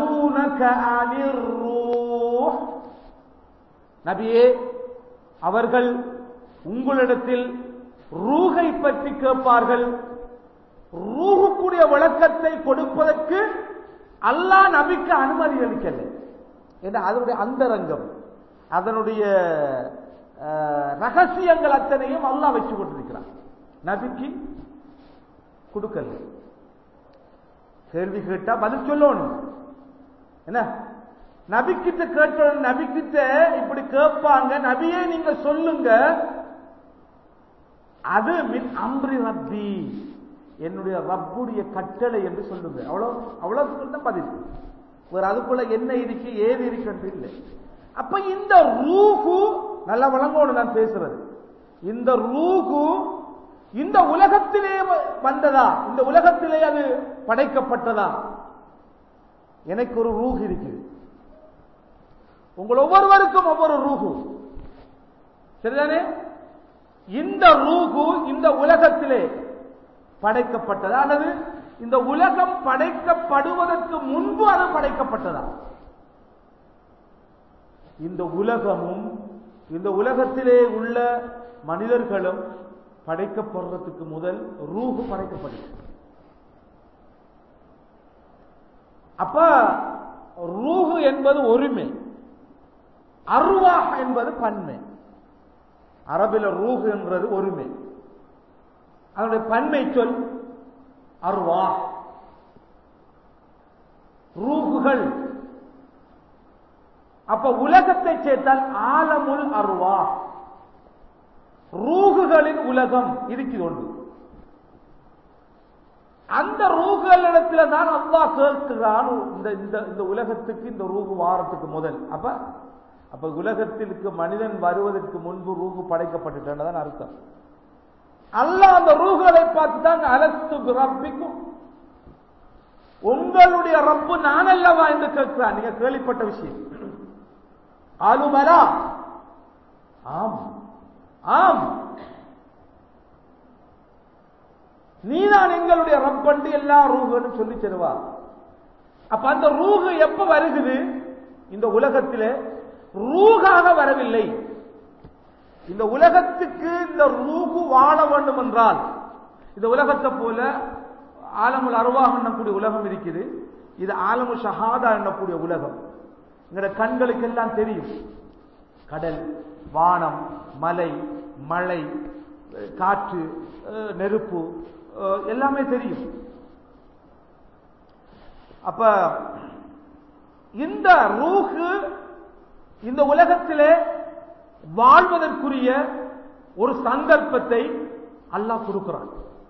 ரூஹ் நபியே அவர்கள் உங்களிடத்தில் ரூகை பற்றி கேட்பார்கள் ரூகுக்குரிய விளக்கத்தை கொடுப்பதற்கு அல்லாஹ் நபிக்கு அனுமதி அளிக்கல ஏன்னா அதனுடைய அந்தரங்கம் அதனுடைய ரகசியங்கள் அத்தனையும் அல்லாஹ் வச்சு கொண்டிருக்கிறான் நபிக்கு கொடுக்கல கேள்வி கேட்டா பதில் சொல்லணும் என்ன நபிக்கிட்ட கேட்ட நபிக்கிட்ட இப்படி கேட்பாங்க நபியே நீங்க சொல்லுங்க அது மின் அம்ரி ரப்பி என்னுடைய ரப்புடைய கட்டளை என்று சொல்லுங்க அவ்வளவு அவ்வளவு தான் பதில் ஒரு அதுக்குள்ள என்ன இருக்கு ஏது இருக்கு இல்லை அப்ப இந்த ரூகு நல்ல வழங்கோடு நான் பேசுறது இந்த ரூகு இந்த உலகத்திலே வந்ததா இந்த உலகத்திலே அது படைக்கப்பட்டதா எனக்கு ஒரு ரூஹ் இருக்குது உங்கள் ஒவ்வொருவருக்கும் ஒவ்வொரு ரூகு சரிதானே இந்த ரூகு இந்த உலகத்திலே படைக்கப்பட்டதா அல்லது இந்த உலகம் படைக்கப்படுவதற்கு முன்பு அது படைக்கப்பட்டதா இந்த உலகமும் இந்த உலகத்திலே உள்ள மனிதர்களும் படைக்கப்படுறதுக்கு முதல் ரூஹு படைக்கப்படுது அப்ப ரூஹு என்பது ஒருமை அருவாஹ் என்பது பன்மை அரபில ரூஹு என்றது ஒருமை அதனுடைய பன்மை சொல் அருவா ரூகுகள் அப்ப உலகத்தை சேர்த்தால் ஆலமுல் அருவா ரூகுகளின் உலகம் இருக்குது ஒன்று அந்த ரூகுகளிடத்துல தான் அல்லாஹ் கேட்கிறான் இந்த இந்த உலகத்துக்கு இந்த ரூகு வாரத்துக்கு முதல் அப்ப அப்ப உலகத்திற்கு மனிதன் வருவதற்கு முன்பு ரூகு படைக்கப்பட்டுட்டான் அர்த்தம் அல்லாஹ் அந்த ரூகளை பார்த்து தான் அலஸ்து ரப்பிக்கும் உங்களுடைய ரப்பு நான் அல்லவா என்று கேட்கிறான் நீங்க கேள்விப்பட்ட விஷயம் ஆலுமலா ஆம் ஆம் நீதான் எங்களுடைய ரப்பண்டு எல்லா ரூகளும் சொல்லி தருவார் அப்ப அந்த ரூஹு எப்ப வருகுது இந்த உலகத்திலே ரூகாக வரவில்லை இந்த உலகத்துக்கு இந்த ரூகு வாழ வேண்டும் என்றால் இந்த உலகத்தை போல ஆலமுல் அருவாக எண்ணக்கூடிய உலகம் இருக்குது இது ஆலமு ஷஹாதா எண்ணக்கூடிய உலகம் எங்கட கண்களுக்கு எல்லாம் தெரியும் கடல் வானம் மலை மழை காற்று நெருப்பு எல்லாமே தெரியும் அப்ப இந்த ரூஹு இந்த உலகத்திலே வாழ்வதற்குரிய ஒரு சந்தர்ப்பத்தை அல்லாஹ் கொடுக்கிறான்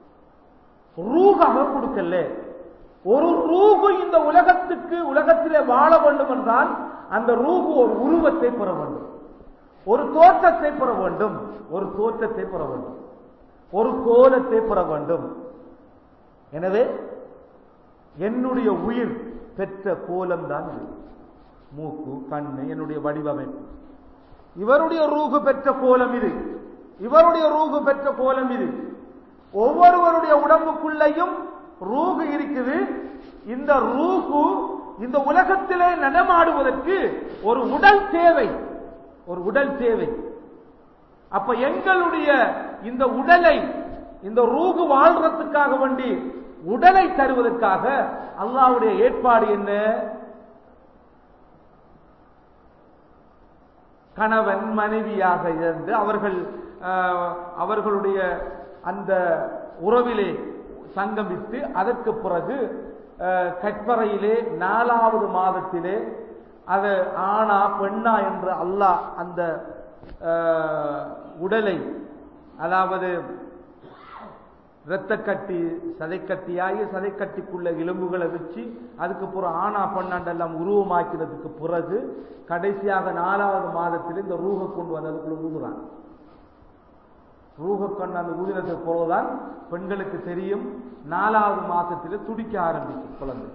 ரூகாக கொடுக்கல ஒரு ரூகு இந்த உலகத்துக்கு உலகத்திலே வாழ வேண்டும் என்றால் அந்த ரூகு ஒரு உருவத்தை பெற வேண்டும் ஒரு தோற்றத்தை பெற வேண்டும் ஒரு தோற்றத்தை பெற வேண்டும் ஒரு கோலத்தை பெற வேண்டும் எனவே என்னுடைய உயிர் பெற்ற கோலம் தான் இது மூக்கு கண்ணு என்னுடைய வடிவமைப்பு இவருடைய ரூகு பெற்ற கோலம் இது இவருடைய ரூகு பெற்ற கோலம் இது ஒவ்வொருவருடைய உடம்புக்குள்ளேயும் ரூகு இருக்குது இந்த ரூகு இந்த உலகத்திலே நடமாடுவதற்கு ஒரு உடல் தேவை ஒரு உடல் தேவை அப்ப எங்களுடைய இந்த உடலை இந்த ரூகு வாழ்றதுக்காக வேண்டி உடலை தருவதற்காக அல்லாவுடைய ஏற்பாடு என்ன கணவன் மனைவியாக இருந்து அவர்கள் அவர்களுடைய அந்த உறவிலே சங்கமித்து அதற்கு பிறகு கற்பறையிலே நாலாவது மாதத்திலே அது ஆணா பெண்ணா என்று அல்லாஹ் அந்த உடலை அதாவது இரத்தக்கட்டி சதைக்கட்டியாகி சதைக்கட்டிக்குள்ள எலும்புகளை வச்சு அதுக்கு பிறகு ஆனா பண்ணாண்டெல்லாம் உருவமாக்கிறதுக்கு பிறகு கடைசியாக நாலாவது மாதத்தில் இந்த ரூக கொண்டு வந்து அதுக்குள்ள ஊதுறான் ரூக கொண்டு அந்த ஊதினத்துக்கு பிறகுதான் பெண்களுக்கு தெரியும் நாலாவது மாசத்தில் துடிக்க ஆரம்பிக்கும் குழந்தை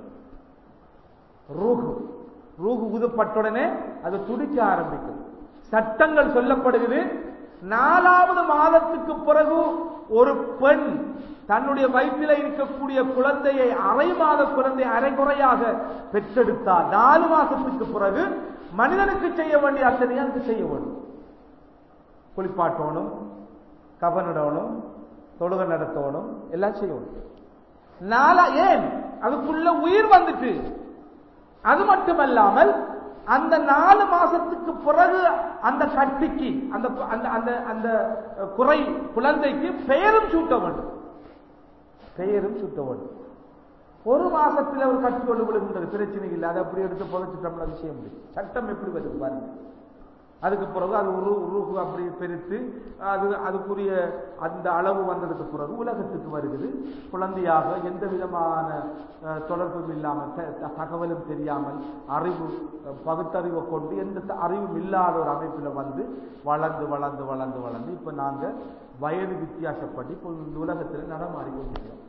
ரூகு ரூகு ஊதப்பட்டுடனே அது துடிக்க ஆரம்பிக்கும் சட்டங்கள் சொல்லப்படுகிறது நாலாவது மாதத்துக்கு பிறகு ஒரு பெண் தன்னுடைய வயிற்றில இருக்கக்கூடிய குழந்தையை அரை மாத குழந்தை அரைகுறையாக பெற்றெடுத்தால் நாலு மாசத்துக்கு பிறகு மனிதனுக்கு செய்ய வேண்டிய அத்தனையும் அதுக்கு செய்ய வேண்டும் குளிப்பாட்டணும் கவனிடணும் தொழுக நடத்தணும் எல்லாம் செய்யணும் நாலா ஏன் அதுக்குள்ள உயிர் வந்துட்டு அது மட்டுமல்லாமல் அந்த நாலு மாசத்துக்கு பிறகு அந்த கட்டிக்கு அந்த அந்த அந்த அந்த குறை குழந்தைக்கு பெயரும் சூட்ட வேண்டும் பெயரும் சூட்ட வேண்டும் ஒரு மாசத்துல ஒரு கட்டி கொண்டு விழுகின்றது பிரச்சனை இல்லை அதை அப்படி எடுத்து புதைச்சிட்டோம்னா விஷயம் முடியும் சட்டம் எப்படி வருது பாருங்க அதுக்கு பிறகு அது உரு உருகு அப்படி பெருத்து அது அதுக்குரிய அந்த அளவு வந்ததுக்கு பிறகு உலகத்துக்கு வருகிறது குழந்தையாக எந்த விதமான தொடர்பும் இல்லாமல் தகவலும் தெரியாமல் அறிவு பகுத்தறிவை கொண்டு எந்த அறிவும் இல்லாத ஒரு அமைப்பில் வந்து வளர்ந்து வளர்ந்து வளர்ந்து வளர்ந்து இப்போ நாங்கள் வயது வித்தியாசப்பட்டு இப்போ இந்த உலகத்தில் நடமாடி கொண்டிருக்கிறோம்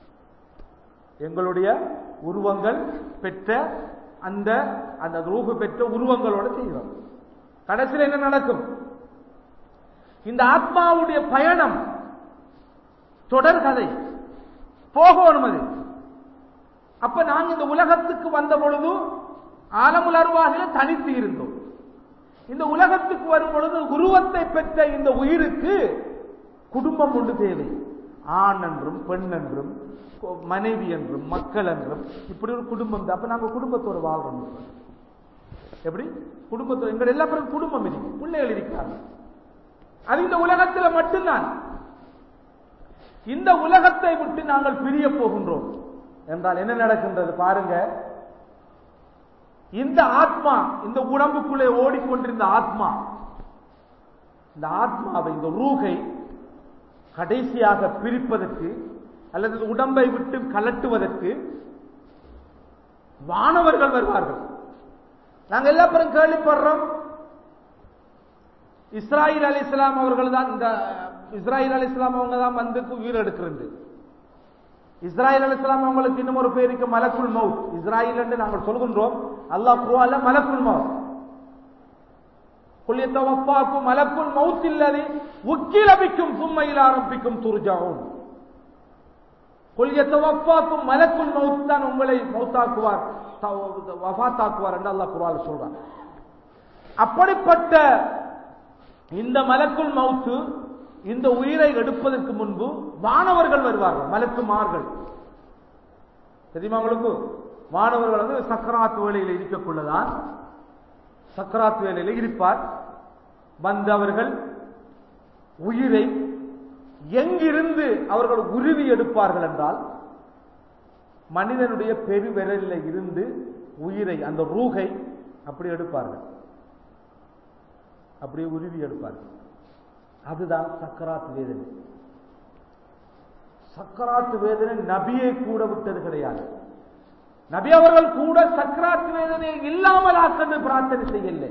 எங்களுடைய உருவங்கள் பெற்ற அந்த அந்த ரூபு பெற்ற உருவங்களோட செய்கிறோம் கடைசியில் என்ன நடக்கும் இந்த ஆத்மாவுடைய பயணம் தொடர்கதை போகணும் அது அப்ப நாங்க இந்த உலகத்துக்கு வந்த பொழுது ஆலமுல் அருவாகில தனித்து இருந்தோம் இந்த உலகத்துக்கு வரும் பொழுது உருவத்தை பெற்ற இந்த உயிருக்கு குடும்பம் ஒன்று தேவை ஆண் என்றும் பெண் என்றும் மனைவி என்றும் மக்கள் என்றும் இப்படி ஒரு குடும்பம் தான் அப்ப நாங்க குடும்பத்தோடு வாழ்றோம் எப்படி குடும்பத்தோடு எங்க எல்லா பேரும் குடும்பம் இருக்கு பிள்ளைகள் இருக்கிறாங்க அது இந்த உலகத்தில் மட்டும்தான் இந்த உலகத்தை விட்டு நாங்கள் பிரிய போகின்றோம் என்றால் என்ன நடக்கின்றது பாருங்க இந்த ஆத்மா இந்த உடம்புக்குள்ளே ஓடிக்கொண்டிருந்த ஆத்மா இந்த ஆத்மாவை இந்த ரூகை கடைசியாக பிரிப்பதற்கு அல்லது உடம்பை விட்டு கலட்டுவதற்கு வானவர்கள் வருவார்கள் நாங்க எல்லா பேரும் கேள்விப்படுறோம் இஸ்ராயில் அலி இஸ்லாம் அவர்கள் தான் இந்த இஸ்ராயில் அலி இஸ்லாம் அவங்க தான் வந்து உயிர் எடுக்கிறது இஸ்ராயில் அலி இஸ்லாம் அவங்களுக்கு இன்னும் ஒரு பேருக்கு மலக்குல் மவுத் இஸ்ராயில் என்று நாங்கள் சொல்கின்றோம் அல்லாஹ் குருவால மலக்குல் மவுத் குல்யத்தவப்பாக்கும் மலக்குல் மவுத் இல்லது உக்கிலபிக்கும் சும்மையில் ஆரம்பிக்கும் துர்ஜாவும் கொல்யத்தவப்பாக்கும் மலக்குள் மௌத் தான் உங்களை மௌத்தாக்குவார் வஃபாத்தாக்குவார் என்று அல்லாஹ் குர்ஆன்ல சொல்றான் அப்படிப்பட்ட இந்த மலக்குள் மௌத்து இந்த உயிரை எடுப்பதற்கு முன்பு வானவர்கள் வருவார்கள் மலக்குமார்கள் தெரியுமா உங்களுக்கு வானவர்கள் வந்து சக்கராத் வேலையில் இருக்கக்குள்ளதான் சக்கராத் வேலையில் இருப்பார் வந்து அவர்கள் உயிரை எங்கிருந்து அவர்கள் உருவி எடுப்பார்கள் என்றால் மனிதனுடைய பெருவிரலில் இருந்து உயிரை அந்த ரூகை அப்படி எடுப்பார்கள் அப்படியே உருவி எடுப்பார்கள் அதுதான் சக்கராத் வேதனை சக்கராத் வேதனை நபியை கூட விட்டது கிடையாது நபி அவர்கள் கூட சக்கராத் வேதனையை இல்லாமல் ஆக்கன்னு பிரார்த்தனை செய்யல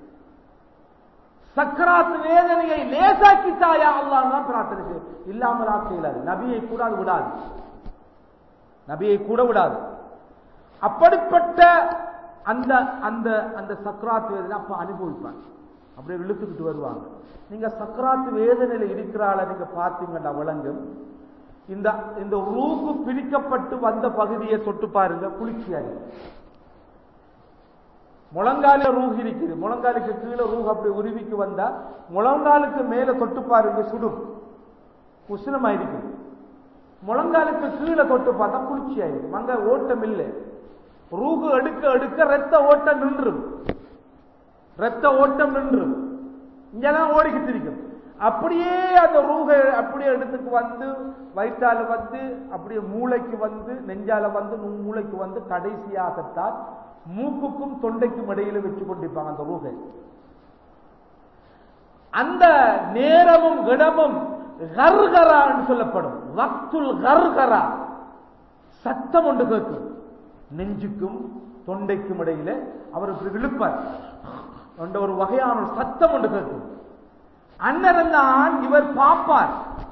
சக்கராத் வேதனையை லேசாக்கித்தாயா அல்லாஹ் தான் பிரார்த்தனை செய்ய இல்லாமல் ஆக்க இயலாது நபியை கூட அது விடாது நபியை கூட விடாது அப்படிப்பட்ட அந்த அந்த அந்த சக்கராத் வேதனை அப்ப அனுபவிப்பாங்க அப்படியே இழுத்துக்கிட்டு வருவாங்க நீங்க சக்கராத் வேதனையில இருக்கிறாள நீங்க பார்த்தீங்கன்னா விளங்கும் இந்த இந்த ரூகு பிரிக்கப்பட்டு வந்த பகுதியை தொட்டு பாருங்க குளிர்ச்சியாகி முழங்கால ரூஹ் இருக்குது முழங்காலுக்கு கீழே ரூஹ் அப்படி உருவிக்கு வந்தா முழங்காலுக்கு மேல தொட்டு பாருங்க சுடும் உஷ்ணமா இருக்கும் முழங்காலுக்கு கீழே தொட்டு பார்த்தா குளிர்ச்சி ஆயிருக்கும் அங்க ஓட்டம் இல்லை ரூகு எடுக்க எடுக்க ரத்த ஓட்டம் நின்றும் ரத்த ஓட்டம் நின்றும் இங்கதான் ஓடிக்கிட்டு இருக்கும் அப்படியே அந்த ரூகை அப்படியே எடுத்துக்கு வந்து வயிற்றால வந்து அப்படியே மூளைக்கு வந்து நெஞ்சால வந்து மூளைக்கு வந்து கடைசியாகத்தான் மூக்குக்கும் தொண்டைக்கும் இடையில வச்சு கொண்டிருப்பாங்க அந்த ரூகை அந்த நேரமும் இடமும் கர்கரா என்று சொல்லப்படும் வக்துல் கர்கரா சத்தம் ஒன்று கேட்கும் நெஞ்சுக்கும் தொண்டைக்கும் இடையில அவர் இப்படி இழுப்பார் என்ற ஒரு வகையான ஒரு சத்தம் ஒன்று கேட்கும் அன்னரன் தான் இவர் பார்ப்பார்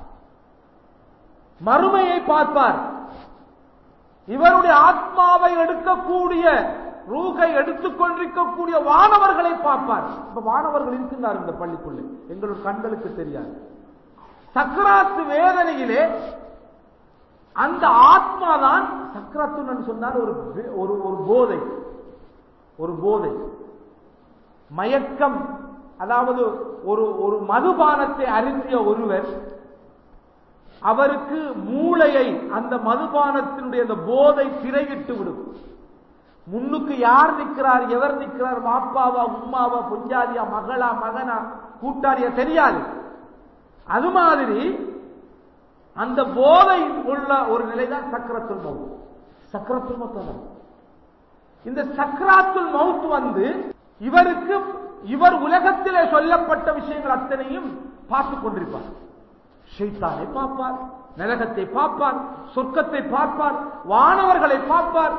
மறுமையை பார்ப்பார் இவருடைய ஆத்மாவை எடுக்கக்கூடிய ரூகை எடுத்துக் கொண்டிருக்கக்கூடிய வானவர்களை பார்ப்பார் இப்ப வானவர்கள் இருக்கின்றார் இந்த பள்ளிக்குள்ளே எங்களுடைய கண்களுக்கு தெரியாது சக்கராத்து வேதனையிலே அந்த ஆத்மா தான் சக்கராத்து சொன்னால் ஒரு ஒரு ஒரு போதை ஒரு போதை மயக்கம் அதாவது ஒரு ஒரு மதுபானத்தை அருந்திய ஒருவர் அவருக்கு மூளையை அந்த மதுபானத்தினுடைய அந்த போதை திரையிட்டு விடும் முன்னுக்கு யார் நிற்கிறார் எவர் நிற்கிறார் மாப்பாவா உம்மாவா பொஞ்சாதியா மகளா மகனா கூட்டாளியா தெரியாது அது மாதிரி அந்த போதை உள்ள ஒரு நிலைதான் சக்கரத்துல் மவுத் சக்கரத்துல் மவுத் இந்த சக்கராத்துல் மவுத் வந்து இவருக்கு இவர் உலகத்திலே சொல்லப்பட்ட விஷயங்கள் அத்தனையும் பார்த்துக் கொண்டிருப்பார் ஷைத்தானை பார்ப்பார் நரகத்தை பார்ப்பார் சொர்க்கத்தை பார்ப்பார் வானவர்களை பார்ப்பார்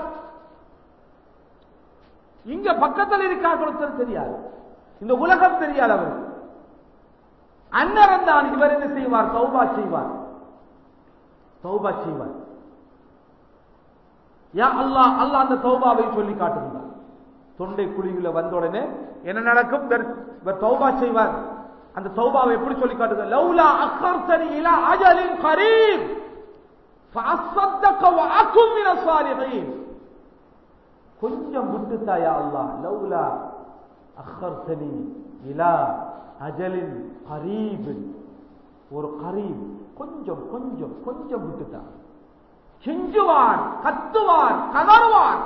இங்க பக்கத்தில் இருக்காங்களுக்கு தெரியாது இந்த உலகம் தெரியாது அவர் அன்னரம் தான் இவர் என்ன செய்வார் சௌபா செய்வார் சௌபா செய்வார் யா அல்லாஹ் அல்லாஹ் அந்த தௌபாவை சொல்லி காட்டுகிறார் தொண்டை குழியில வந்த உடனே என்ன நடக்கும் இவர் தௌபா செய்வார் அந்த தௌபாவை எப்படி சொல்லி காட்டுங்க லௌலா அக்கர்த்தனி இலா அஜலின் கரீம் فأصدق وأكن من الصالحين கொஞ்சம் விட்டுத்தாயா அல்லாஹ் லௌலா அக்கர்த்தனி இலா அஜலின் கரீப் ஒரு கரீப் கொஞ்சம் கொஞ்சம் கொஞ்சம் விட்டுத்தா செஞ்சுவார் கத்துவார் கதறுவார்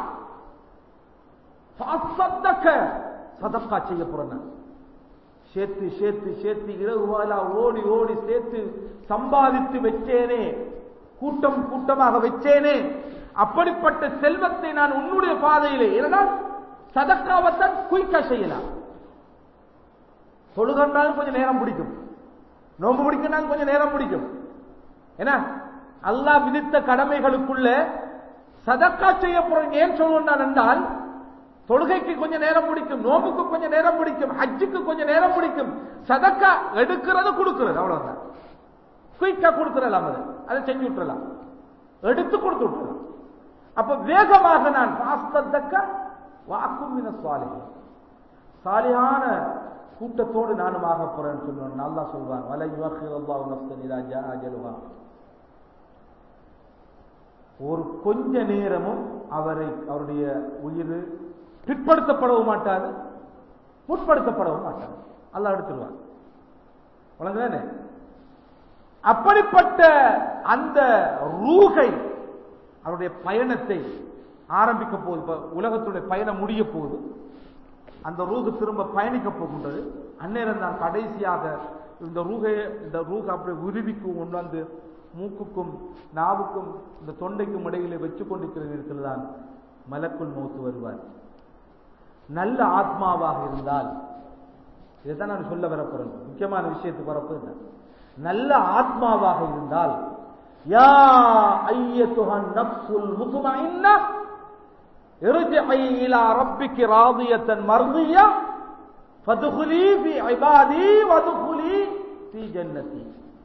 சதக்கா செய்ய போறேன் சேர்த்து சேர்த்து சேர்த்து இரவு வாயிலா ஓடி ஓடி சேர்த்து சம்பாதித்து வச்சேனே கூட்டம் கூட்டமாக வச்சேனே அப்படிப்பட்ட செல்வத்தை நான் உன்னுடைய பாதையிலே ஏனென்றால் சதக்காவத்தான் குயிக்கா செய்யலாம் தொழுகண்டாலும் கொஞ்சம் நேரம் பிடிக்கும் நோம்பு பிடிக்கணும் கொஞ்சம் நேரம் பிடிக்கும் என்ன அல்லாஹ் விதித்த கடமைகளுக்குள்ள சதக்கா செய்ய போறேன் ஏன் சொல்லுவான் என்றால் தொழுகைக்கு கொஞ்சம் நேரம் பிடிக்கும் நோம்புக்கு கொஞ்சம் நேரம் பிடிக்கும் ஹஜ்ஜுக்கு கொஞ்சம் நேரம் பிடிக்கும் சதக்கா எடுக்கிறது கொடுக்கிறது அவ்வளவுதான் குயிக்கா கொடுத்துடலாம் அது அதை செஞ்சு விட்டுறலாம் எடுத்து கொடுத்து விட்டுறலாம் அப்ப வேகமாக நான் பாஸ்தக்க வாக்கும் சுவாலி சாலியான கூட்டத்தோடு நானும் ஆக போறேன்னு சொல்லுவேன் நல்லா சொல்வான் வலை யுவஹிர் அல்லாஹ் நஃப்ஸன் இதா ஜா அஜலுஹா ஒரு கொஞ்ச நேரமும் அவரை அவருடைய உயிர் பிற்படுத்தப்படவும் மாட்டாது முற்படுத்தப்படவும் மாட்டாது அல்லாஹ் எடுத்துருவார் வழங்குதானே அப்படிப்பட்ட அந்த ரூகை அவருடைய பயணத்தை ஆரம்பிக்க போகுது இப்ப உலகத்துடைய பயணம் முடிய போகுது அந்த ரூகு திரும்ப பயணிக்க போகின்றது அந்நேரம் தான் கடைசியாக இந்த ரூகை இந்த ரூக அப்படி உருவிக்கு கொண்டு வந்து மூக்குக்கும் நாவுக்கும் இந்த தொண்டைக்கும் இடையிலே வச்சு கொண்டிருக்கிற நேரத்தில் தான் மலக்குள் மௌத்து வருவார் நல்ல ஆத்மாவாக இருந்தால் இதைத்தான் நான் சொல்ல வரப்போறேன் முக்கியமான விஷயத்துக்கு வரப்போது நல்ல ஆத்மாவாக இருந்தால் யா ஐயத்துஹன் நப்சுல் முத்துமைன்னா ارجعي الى ربك راضيه مرضيه فادخلي في عبادي وادخلي في جنتي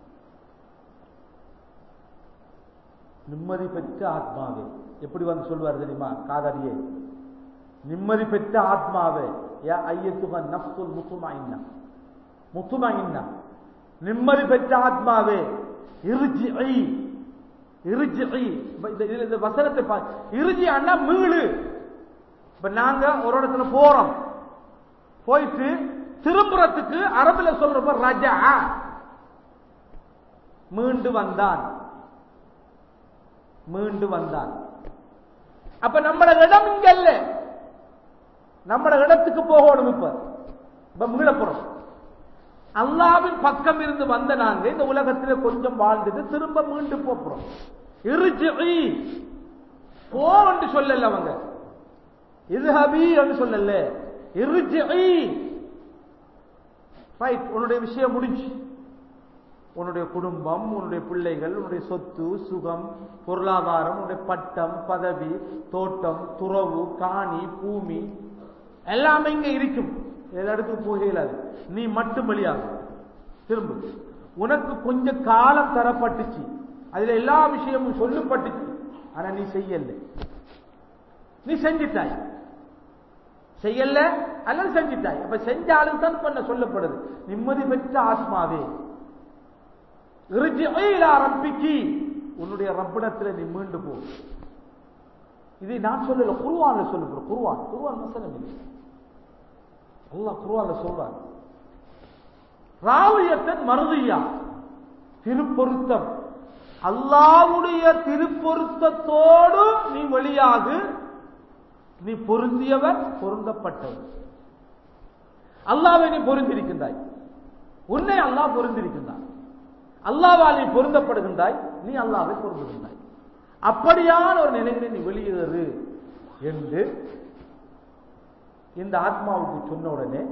நிம்மதி பெற்ற ஆத்மாவே எப்படி வந்து சொல்வார் தெரியுமா காதலியே நிம்மதி பெற்ற ஆத்மாவே யா ஐயத்துக நப்சுல் முத்துமாயின்னா முத்துமாயின்னா நிம்மதி பெற்ற ஆத்மாவே இருஜி இருஜி இந்த வசனத்தை பா இருஜி அண்ணா மீளு இப்ப நாங்க ஒரு இடத்துல போறோம் போயிட்டு திரும்புறதுக்கு அரபுல சொல்றப்ப ரஜா மீண்டு வந்தான் மீண்டு வந்தான் அப்ப நம்மள இடம் இங்க இல்ல நம்மள இடத்துக்கு போகணும் இப்ப இப்ப மீள போறோம் அல்லாவின் பக்கம் இருந்து வந்த நாங்க இந்த உலகத்திலே கொஞ்சம் வாழ்ந்துட்டு திரும்ப மீண்டு போறோம் இருஜி போ என்று சொல்லல அவங்க இதுஹபி என்று சொல்லல இருஜி ரைட் உன்னுடைய விஷயம் முடிஞ்சு உன்னுடைய குடும்பம் உன்னுடைய பிள்ளைகள் உன்னுடைய சொத்து சுகம் பொருளாதாரம் உன்னுடைய பட்டம் பதவி தோட்டம் துறவு காணி பூமி எல்லாமே இங்க இருக்கும் எல்லா இடத்துக்கும் போக இயலாது நீ மட்டும் வெளியாகும் திரும்ப உனக்கு கொஞ்ச காலம் தரப்பட்டுச்சு அதுல எல்லா விஷயமும் சொல்லப்பட்டுச்சு ஆனா நீ செய்யல நீ செஞ்சிட்டாய் செய்யல அல்லது செஞ்சிட்டாய் அப்ப செஞ்சாலும் தான் பண்ண சொல்லப்படுது நிம்மதி பெற்ற ஆத்மாவே ரப்பிக்கு உன்னுடைய ரப்பிடத்தில் நீ மீண்டு போ இதை நான் சொல்லல குருவான்ல சொல்லப்படுற குருவான் குருவான் மசனம் இல்லை அல்லாஹ் குருவான்ல சொல்றான் ராவியத்தன் மருதியா திருப்பொருத்தம் அல்லாவுடைய திருப்பொருத்தத்தோடு நீ வெளியாகு நீ பொருந்தியவர் பொருந்தப்பட்டவர் அல்லாவை நீ பொருந்திருக்கின்றாய் உன்னை அல்லாஹ் பொருந்திருக்கின்றான் அல்லாவால் நீ பொருந்தப்படுகின்றாய் நீ அல்லாவை பொருந்துகின்றாய் அப்படியான ஒரு நிலையில நீ வெளியேறு என்று இந்த ஆத்மாவுக்கு சொன்ன உடனே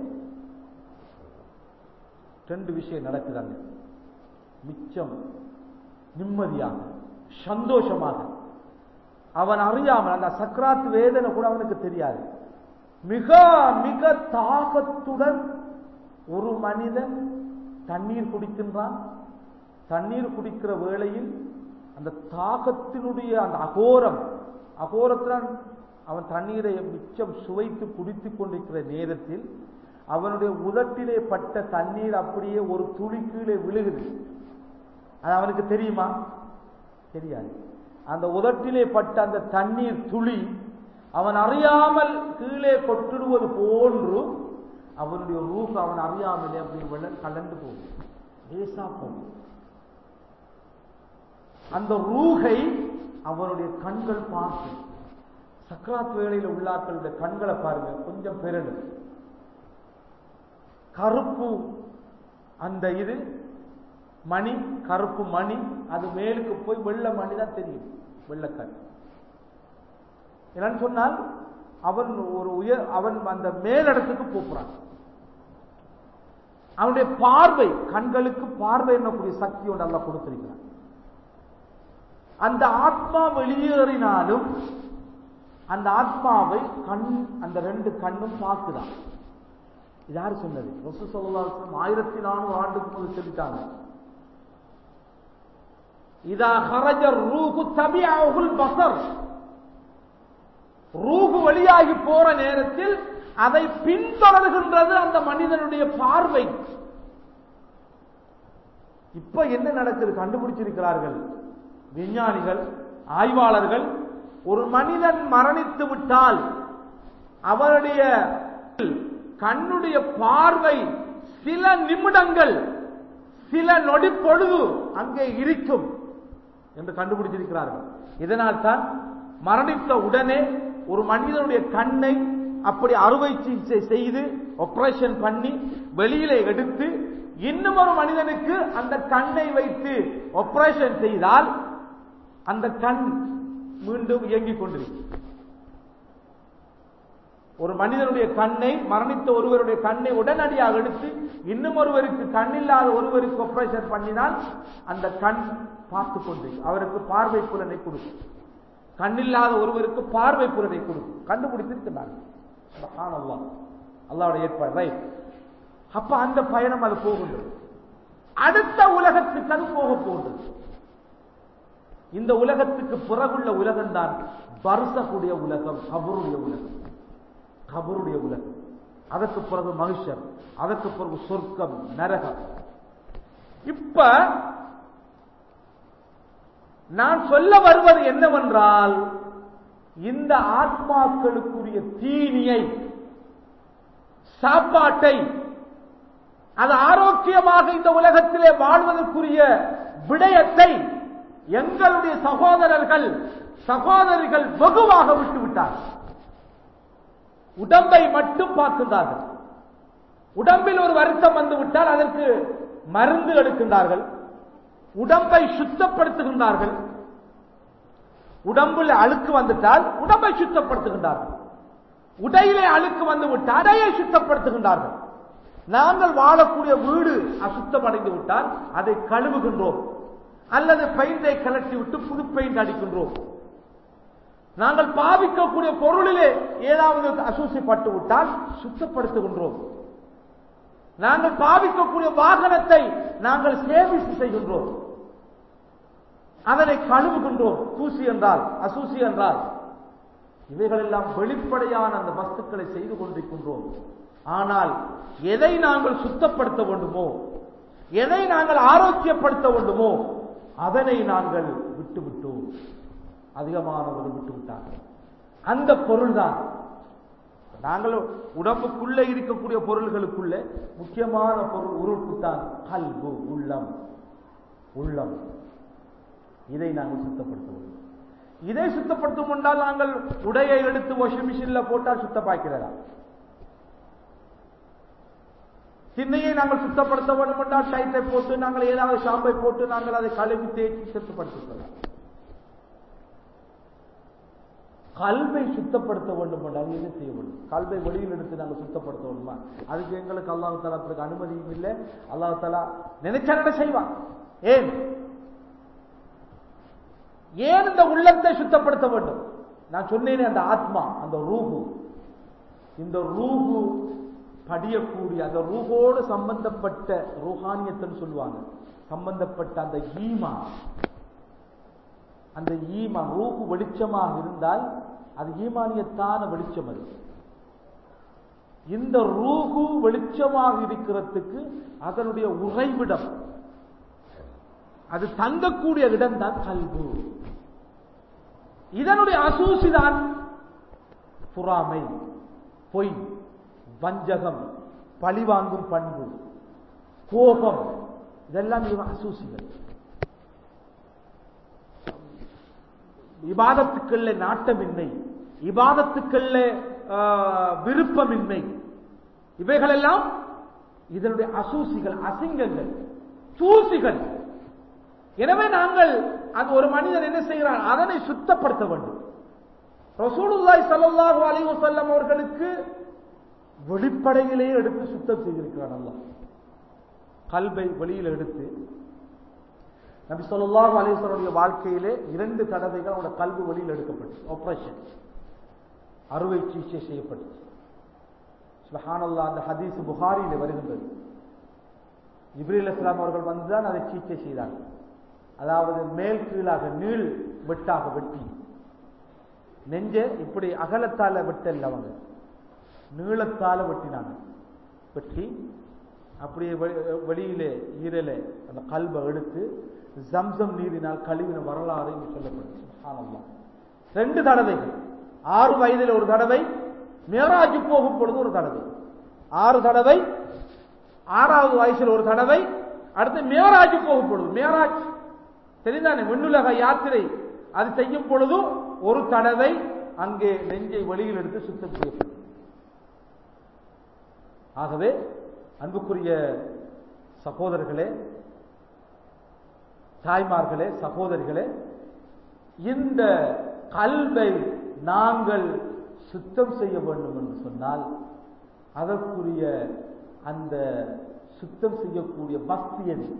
ரெண்டு விஷயம் நடக்குதாங்க மிச்சம் நிம்மதியாக சந்தோஷமாக அவன் அறியாமல் அந்த சக்கராத் வேதனை கூட அவனுக்கு தெரியாது மிக மிக தாகத்துடன் ஒரு மனிதன் தண்ணீர் குடிக்கின்றான் தண்ணீர் குடிக்கிற வேளையில் அந்த தாகத்தினுடைய அந்த அகோரம் அகோரத்தில் அவன் தண்ணீரை மிச்சம் சுவைத்து குடித்துக் கொண்டிருக்கிற நேரத்தில் அவனுடைய உதட்டிலே பட்ட தண்ணீர் அப்படியே ஒரு துளி கீழே விழுகுது அது அவனுக்கு தெரியுமா தெரியாது அந்த உதட்டிலே பட்ட அந்த தண்ணீர் துளி அவன் அறியாமல் கீழே கொட்டிடுவது போன்று அவனுடைய ரூப் அவன் அறியாமலே அப்படி வெள்ள கலந்து போகும் லேசா போகும் அந்த ரூகை அவனுடைய கண்கள் பார்த்து சக்கராத் வேளையில் உள்ளாக்களுடைய கண்களை பாருங்க கொஞ்சம் பெருடு கருப்பு அந்த இது மணி கருப்பு மணி அது மேலுக்கு போய் வெள்ளை மணி தான் தெரியும் வெள்ளக்கண் என்னன்னு சொன்னால் அவன் ஒரு உயர் அவன் அந்த மேலிடத்துக்கு போகிறான் அவனுடைய பார்வை கண்களுக்கு பார்வை என்னக்கூடிய சக்தி ஒன்று நல்லா கொடுத்திருக்கிறான் அந்த ஆத்மா வெளியேறினாலும் அந்த ஆத்மாவை கண் அந்த ரெண்டு கண்ணும் பார்க்குதான் இது யாரு சொன்னது ரசூ சொல்லலாம் ஆயிரத்தி நானூறு ஆண்டுக்கு முதல் சொல்லிட்டாங்க இதா ஹரஜ ரூகு தபியாகுல் பசர் ரூகு வெளியாகி போற நேரத்தில் அதை பின்தொடர்கின்றது அந்த மனிதனுடைய பார்வை இப்ப என்ன நடக்குது கண்டுபிடிச்சிருக்கிறார்கள் விஞ்ஞானிகள் ஆய்வாளர்கள் ஒரு மனிதன் மரணித்து விட்டால் அவருடைய கண்ணுடைய பார்வை சில நிமிடங்கள் சில நொடி பொழுது அங்கே இருக்கும் என்று கண்டுபிடிச்சிருக்கிறார்கள் இதனால் தான் மரணித்த உடனே ஒரு மனிதனுடைய கண்ணை அப்படி அறுவை சிகிச்சை செய்து ஆபரேஷன் பண்ணி வெளியில எடுத்து இன்னும் ஒரு மனிதனுக்கு அந்த கண்ணை வைத்து ஆபரேஷன் செய்தால் அந்த கண் மீண்டும் இயங்கிக் கொண்டிருக்கும் ஒரு மனிதனுடைய கண்ணை மரணித்த ஒருவருடைய கண்ணை உடனடியாக எடுத்து இன்னும் ஒருவருக்கு கண்ணில்லாத ஒருவருக்கு ஆபரேஷன் பண்ணினால் அந்த கண் பார்த்து கொண்டு அவருக்கு பார்வை புலனை கொடுக்கும் கண்ணில்லாத ஒருவருக்கு பார்வை புலனை கொடுக்கும் கண்டுபிடித்திருக்கிறார்கள் சுப்ஹானல்லாஹ். அல்லாஹ்வுடைய ஏற்பாடு ரைட் அப்ப அந்த பயணம் அது போகின்றது அடுத்த உலகத்துக்கு அது போக போகின்றது இந்த உலகத்துக்கு பிறகுள்ள உலகம் தான் பர்சகுடைய உலகம் கபருடைய உலகம் கபருடைய உலகம் அதற்கு பிறகு மனுஷர் அதற்கு பிறகு சொர்க்கம் நரகம் இப்ப நான் சொல்ல வருவது என்னவென்றால் இந்த ஆத்மாக்களுக்குரிய தீனியை சாப்பாட்டை அது ஆரோக்கியமாக இந்த உலகத்திலே வாழ்வதற்குரிய விடயத்தை எங்களுடைய சகோதரர்கள் சகோதரிகள் வெகுவாக விட்டு விட்டார்கள் உடம்பை மட்டும் பார்க்கின்றார்கள் உடம்பில் ஒரு வருத்தம் வந்து விட்டால் அதற்கு மருந்து எடுக்கின்றார்கள் உடம்பை சுத்தப்படுத்துகின்றார்கள் உடம்பில் அழுக்கு வந்துட்டால் உடம்பை சுத்தப்படுத்துகின்றார்கள் உடையிலே அழுக்கு வந்து விட்டால் அடையை சுத்தப்படுத்துகின்றார்கள் நாங்கள் வாழக்கூடிய வீடு அசுத்தம் அடைந்து விட்டால் அதை கழுவுகின்றோம் அல்லது பெயிண்டை கலட்டி விட்டு புது பெயிண்ட் அடிக்கின்றோம் நாங்கள் பாவிக்கக்கூடிய பொருளிலே ஏதாவது அசூசிப்பட்டு விட்டால் சுத்தப்படுத்துகின்றோம் நாங்கள் பாவிக்கக்கூடிய வாகனத்தை நாங்கள் சேவிச்சு செய்கின்றோம் அதனை கழுவுகின்றோம் தூசி என்றால் அசூசி என்றால் இவைகளெல்லாம் வெளிப்படையான அந்த வஸ்துக்களை செய்து கொண்டிருக்கின்றோம் ஆனால் எதை நாங்கள் சுத்தப்படுத்த வேண்டுமோ எதை நாங்கள் ஆரோக்கியப்படுத்த வேண்டுமோ அதனை நாங்கள் விட்டுவிட்டோம் அதிகமானவர்கள் விட்டு விட்டார்கள் அந்த பொருள்தான் நாங்கள் உடம்புக்குள்ளே இருக்கக்கூடிய பொருள்களுக்குள்ள முக்கியமான பொருள் உறுப்பு தான் கல்வு உள்ளம் உள்ளம் இதை நாங்கள் சுத்தப்படுத்த வேண்டும் இதை சுத்தப்படுத்தும் என்றால் நாங்கள் உடையை எடுத்து வாஷிங் மிஷின்ல போட்டால் சுத்தப்பாக்கிறதா திண்ணையை நாங்கள் சுத்தப்படுத்த வேண்டும் என்றால் டைட்டை போட்டு நாங்கள் ஏதாவது ஷாம்பை போட்டு நாங்கள் அதை கழுவி தேய்ச்சி சுத்தப்படுத்திக்கலாம் கல்வை சுத்தப்படுத்த வேண்டும் என்றால் என்ன செய்ய வேண்டும் கல்வை வெளியில் எடுத்து நாங்கள் சுத்தப்படுத்த வேண்டுமா அதுக்கு எங்களுக்கு அல்லாஹ் தலாத்துக்கு அனுமதியும் இல்லை அல்லாஹ் தலா நினைச்சா என்ன செய்வான் ஏன் ஏன் இந்த உள்ளத்தை சுத்தப்படுத்த வேண்டும் நான் சொன்னேனே அந்த ஆத்மா அந்த ரூஹு இந்த ரூஹு படியக்கூடிய அந்த ரூஹோடு சம்பந்தப்பட்ட ரூஹானியத்துன்னு சொல்லுவாங்க சம்பந்தப்பட்ட அந்த ஈமா அந்த ஈமா ரூஹு வெளிச்சமாக இருந்தால் அது ஈமானியத்தான வெளிச்சம் அது இந்த ரூஹு வெளிச்சமாக இருக்கிறதுக்கு அதனுடைய உறைவிடம் அது தங்கக்கூடிய இடம் தான் கல்பு இதனுடைய அசூசிதான் புறாமை பொய் வஞ்சகம் பழிவாங்கும் பண்பு கோபம் இதெல்லாம் இது அசூசிகள் இபாதத்துக்கள்ல நாட்டமின்மை இபாதத்துக்கள்ல விருப்பமின்மை இவைகளெல்லாம் இதனுடைய அசூசிகள் அசிங்கங்கள் தூசிகள் எனவே நாங்கள் அது ஒரு மனிதன் என்ன செய்கிறான் அதனை சுத்தப்படுத்த வேண்டும் ரசூலுல்லாய் சல்லாஹூ அலி வசல்லம் அவர்களுக்கு வெளிப்படையிலேயே எடுத்து சுத்தம் செய்திருக்கிறான் அல்லா கல்வை வெளியில் எடுத்து நபி சொல்லாஹு அலிஸ்வருடைய வாழ்க்கையிலே இரண்டு தடவைகள் அவனோட கல்வி வெளியில் எடுக்கப்பட்டு ஆபரேஷன் அறுவை சிகிச்சை செய்யப்பட்டு சுபஹானல்லா அந்த ஹதீஸ் புகாரியில் வருகின்றது இப்ரீல் இஸ்லாம் அவர்கள் வந்துதான் அதை சிகிச்சை செய்தார்கள் அதாவது மேல் கீழாக நீள் வெட்டாக வெட்டி நெஞ்ச இப்படி அகலத்தால வெட்டல் அவங்க நீளத்தால வெட்டினாங்க வெட்டி அப்படியே வெளியிலே ஈரலே அந்த கல்வை எடுத்து ஜம்சம் நீரினால் கழுவின வரலாறு சொல்லப்படுது சுப்ஹானல்லாஹ். ரெண்டு தடவைகள் ஆறு வயதில் ஒரு தடவை மேராஜ் போகும் பொழுது ஒரு தடவை ஆறு தடவை ஆறாவது வயசில் ஒரு தடவை அடுத்து மேராஜ் போகும் பொழுது மேராஜ் தெரிந்தானே விண்ணுலக யாத்திரை அது செய்யும் பொழுது ஒரு தடவை அங்கே நெஞ்சை வெளியில் எடுத்து சுத்தம் செய்யப்படும் ஆகவே அன்புக்குரிய சகோதரர்களே தாய்மார்களே சகோதரிகளே இந்த கல்வை நாங்கள் சுத்தம் செய்ய வேண்டும் என்று சொன்னால் அதற்குரிய அந்த சுத்தம் செய்யக்கூடிய பக்தி எது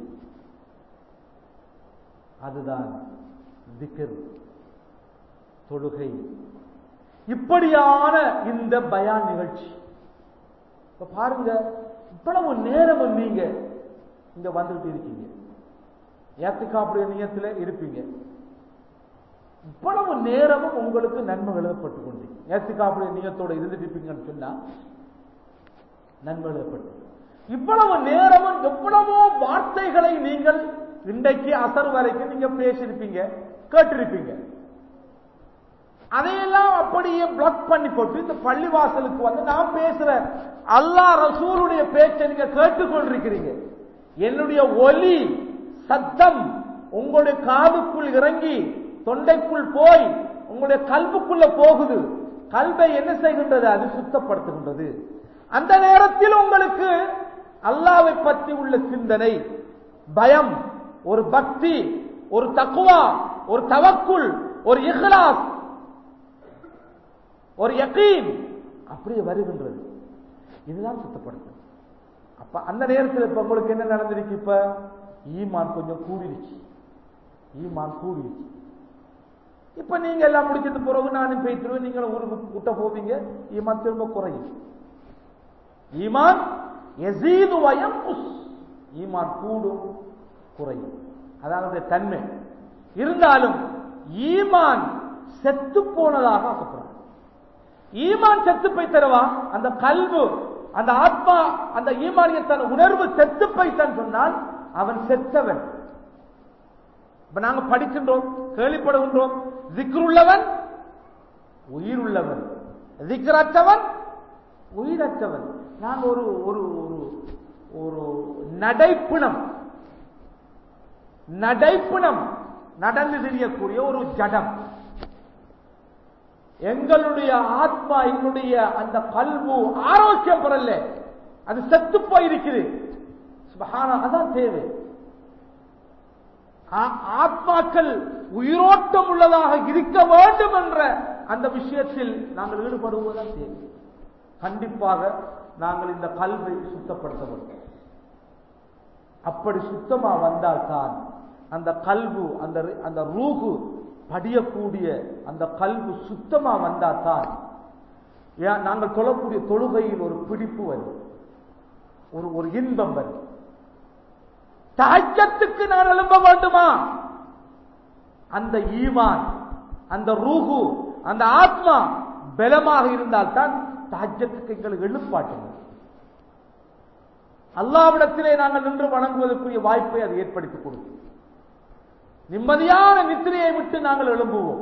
அதுதான் திக்கர் தொழுகை இப்படியான இந்த பயான் நிகழ்ச்சி இப்ப பாருங்க இவ்வளவு நேரம் நீங்க இங்க வந்துட்டு இருக்கீங்க ஏத்துக்காப்புடைய நியத்துல இருப்பீங்க இவ்வளவு நேரமும் உங்களுக்கு நன்மை எழுதப்பட்டு கொண்டு ஏத்துக்காப்புடைய நியத்தோட இருந்துட்டு இருப்பீங்கன்னு சொன்னா நன்மை எழுதப்பட்டு இவ்வளவு நேரமும் எவ்வளவோ வார்த்தைகளை நீங்கள் இன்றைக்கு அசர் வரைக்கும் நீங்க பேசியிருப்பீங்க கேட்டிருப்பீங்க அதையெல்லாம் அப்படியே பிளாக் பண்ணி போட்டு இந்த பள்ளிவாசலுக்கு வந்து நான் பேசுற அல்லாஹ் ரசூலுடைய பேச்சை நீங்க கேட்டுக்கொண்டிருக்கிறீங்க என்னுடைய ஒலி சத்தம் உங்களுடைய காதுக்குள் இறங்கி தொண்டைக்குள் போய் உங்களுடைய கல்புக்குள்ள போகுது கல்வை என்ன செய்கின்றது அது சுத்தப்படுத்துகின்றது அந்த நேரத்தில் உங்களுக்கு அல்லாவை பற்றி உள்ள சிந்தனை பயம் ஒரு பக்தி ஒரு தக்குவா ஒரு தவக்குள் ஒரு இஹ்லாஸ் ஒரு யகீன் அப்படியே வருகின்றது இதுதான் சுத்தப்படுத்து அப்ப அந்த நேரத்தில் இப்ப உங்களுக்கு என்ன நடந்திருக்கு இப்ப ஈமான் கொஞ்சம் கூடிருச்சு ஈமான் கூடிருச்சு இப்ப நீங்க எல்லாம் முடிச்சது பிறகு நானும் போய்த்துருவேன் நீங்களும் ஊருக்கு விட்ட போவீங்க ஈமான் திரும்ப குறையும் ஈமான் எசீது வயம் ஈமான் கூடும் குறையும் அதாவது தன்மை இருந்தாலும் ஈமான் செத்து போனதாக ஆசைப்படுறான் ஈமான் செத்து போய் தருவா அந்த கல்வு அந்த ஆத்மா அந்த ஈமானியத்தான உணர்வு செத்து போய்த்தான் சொன்னால் அவன் செத்தவன் இப்ப நாங்க படிக்கின்றோம் கேள்விப்படுகின்றோம் திக்ருள்ளவன் உயிருள்ளவன் திக்ரற்றவன் உயிரற்றவன் நான் ஒரு ஒரு ஒரு ஒரு நடைப்பிணம் நடைப்பிணம் நடந்து தெரியக்கூடிய ஒரு ஜடம் எங்களுடைய ஆத்மா எங்களுடைய அந்த கல்வு ஆரோக்கியம் பெறல அது செத்து போயிருக்குது சுபஹானா, அதான் தேவை ஆ- ஆத்மாக்கள் உயிரோட்டம் உள்ளதாக இருக்க வேண்டும் என்ற அந்த விஷயத்தில் நாங்கள் ஈடுபடுவதுதான் தேவை கண்டிப்பாக நாங்கள் இந்த கல்வை சுத்தப்படுத்த வேண்டும் அப்படி சுத்தமா வந்தால்தான் அந்த கல்வு அந்த ரி- அந்த ரூகு படியக்கூடிய அந்த கல்வு சுத்தமா வந்தால்தான் ஏன் நாங்கள் தொழக்கூடிய தொழுகையில் ஒரு பிடிப்பு வரும் ஒரு ஒரு இன்பம் வரும் தஹஜ்ஜத்துக்கு நான் எழும்ப வேண்டுமா அந்த ஈமான் அந்த ரூஹு அந்த ஆத்மா பலமாக இருந்தால்தான் தஹஜ்ஜத்துக்கு எங்களுக்கு எழுப்பாட்டுங்க அல்லாவிடத்திலே நாங்கள் நின்று வணங்குவதற்குரிய வாய்ப்பை அது ஏற்படுத்திக் கொடுக்கும் நிம்மதியான நித்திரையை விட்டு நாங்கள் எழும்புவோம்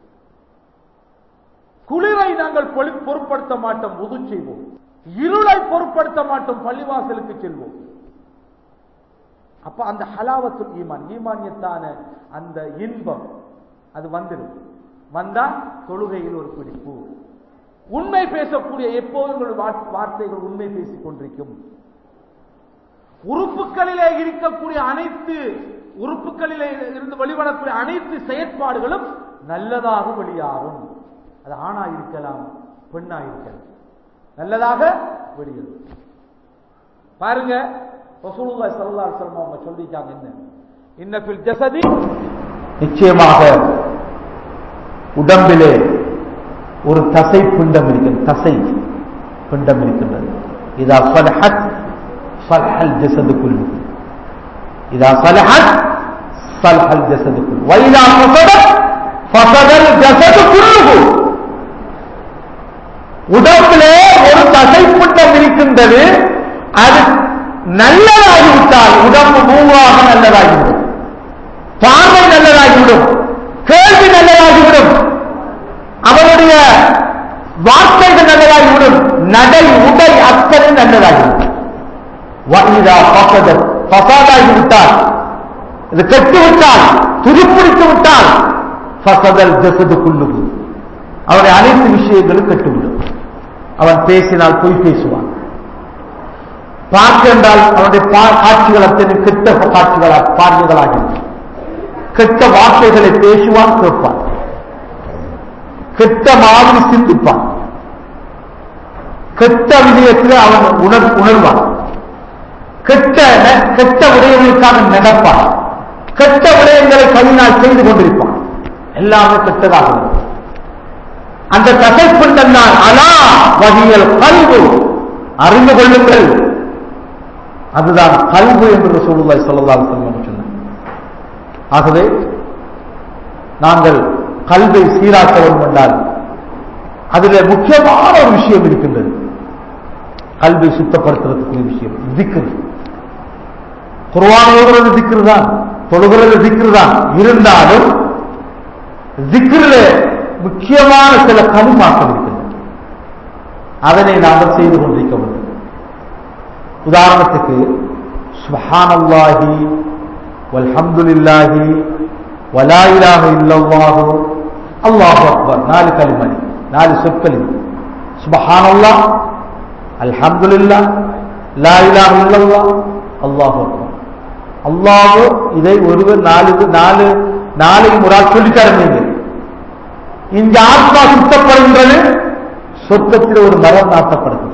குளிரை நாங்கள் பொலி- பொருட்படுத்த மாட்டோம் உது செய்வோம் இருளை பொருட்படுத்த மாட்டோம் பள்ளிவாசலுக்கு செல்வோம் அப்ப அந்த ஹலாவத்துல் ஈமான் ஈமானியத்தான அந்த இன்பம் அது வந்துடும் வந்தா தொழுகையில் ஒரு பிடிப்பு உண்மை பேசக்கூடிய எப்போதும் உங்கள் வார்த்- வார்த்தைகள் உண்மை பேசிக் கொண்டிருக்கும் உறுப்புகளிலே இருக்கக்கூடிய அனைத்து உறுப்புகளிலே இருந்து வெளிவரக்கூடிய அனைத்து செயற்பாடுகளும் நல்லதாக வெளியாகும் அது ஆணா இருக்கலாம் பெண்ணா இருக்கலாம் நல்லதாக வெளியேறும் பாருங்க ரசூலுல்லாஹி ஸல்லல்லாஹு அலைஹி வஸல்லம் அவங்க சொல்லிட்டாங்க என்ன இன்ன ஃபில் ஜஸதி நிச்சயமாக உடம்பிலே ஒரு தசை பிண்டம் இருக்கிறது தசை பிண்டம் இருக்கின்றது இதா صلحت صلح الجسد كله إذا صلحت صلح الجسد كله وإذا فسدت فسد الجسد كله உடம்பிலே ஒரு தசைப்பிண்டம் இருக்கின்றது அது நல்லதாகிவிட்டால் உடம்பு மூவாக நல்லதாகிவிடும் பார்வை நல்லதாகிவிடும் கேள்வி நல்லதாகிவிடும் என்னதாகிறது வஇதா ஃபஸதத் ஃபஸாதாகி விட்டால் இது கெட்டு விட்டால் துருப்பிடித்து விட்டால் ஃபஸதல் ஜஸது குல்லுஹு அவனுடைய அனைத்து விஷயங்களும் கெட்டுவிடும் அவன் பேசினால் பொய் பேசுவான் பார்க்க என்றால் அவனுடைய பா- காட்சிகள் அத்தனை கெட்ட காட்சிகளாக பார்வைகளாக இருக்கும். கெட்ட வார்த்தைகளை பேசுவான் கேட்பான் கெட்ட மாதிரி சிந்திப்பான் கெட்ட விடயத்தில் அவன் உணர் உணர்வான் கெட்ட ந- கெட்ட விடயங்களுக்காக நடப்பான் கெட்ட விடயங்களை கையினால் செய்து கொண்டிருப்பான் எல்லாமே கெட்டதாக இருக்கும். அந்த கசைப்பிண்டம் தான் அலா வகியல் கல்வு அறிந்து கொள்ளுங்கள் அதுதான் கல்வு என்று சொல்லுவாய் சொல்லலாம் சொன்னார் ஆகவே நாங்கள் கல்வை சீராக்க வேண்டும் என்றால் அதில் முக்கியமான ஒரு விஷயம் இருக்கின்றது கல்வை சுத்தப்படுத்துறதுக்குரிய விஷயம் திக்ரு குர்ஆன் ஓதுறது திக்ரு தான் தொழுகிறது திக்ரு தான் இருந்தாலும் திக்ருல முக்கியமான சில கனிமாக்கள் இருக்கின்றன அதனை நாங்கள் செய்து கொண்டிருக்க வேண்டும் உதாரணத்துக்கு சுபஹானல்லாஹி வல்ஹம்துலில்லாஹி வலா இலாஹ இல்லல்லாஹு அல்லாஹு அக்பர் நாலு கலிமணி நாலு சொற்களில் சுபஹானல்லாஹ் அல்ஹம்துலில்லாஹ் லா இலாஹ இல்லல்லாஹ் அல்லாஹு அக்பர் அல்லாஹ் இதை ஒருவர் நாலு நாலு நாளைக்கு ஒரு ஆள் சொல்லித்தரீங்க இந்த ஆத்மா சுத்தப்படுகின்றது சொர்க்கத்தில் ஒரு மரம் நாட்டப்படுகிறது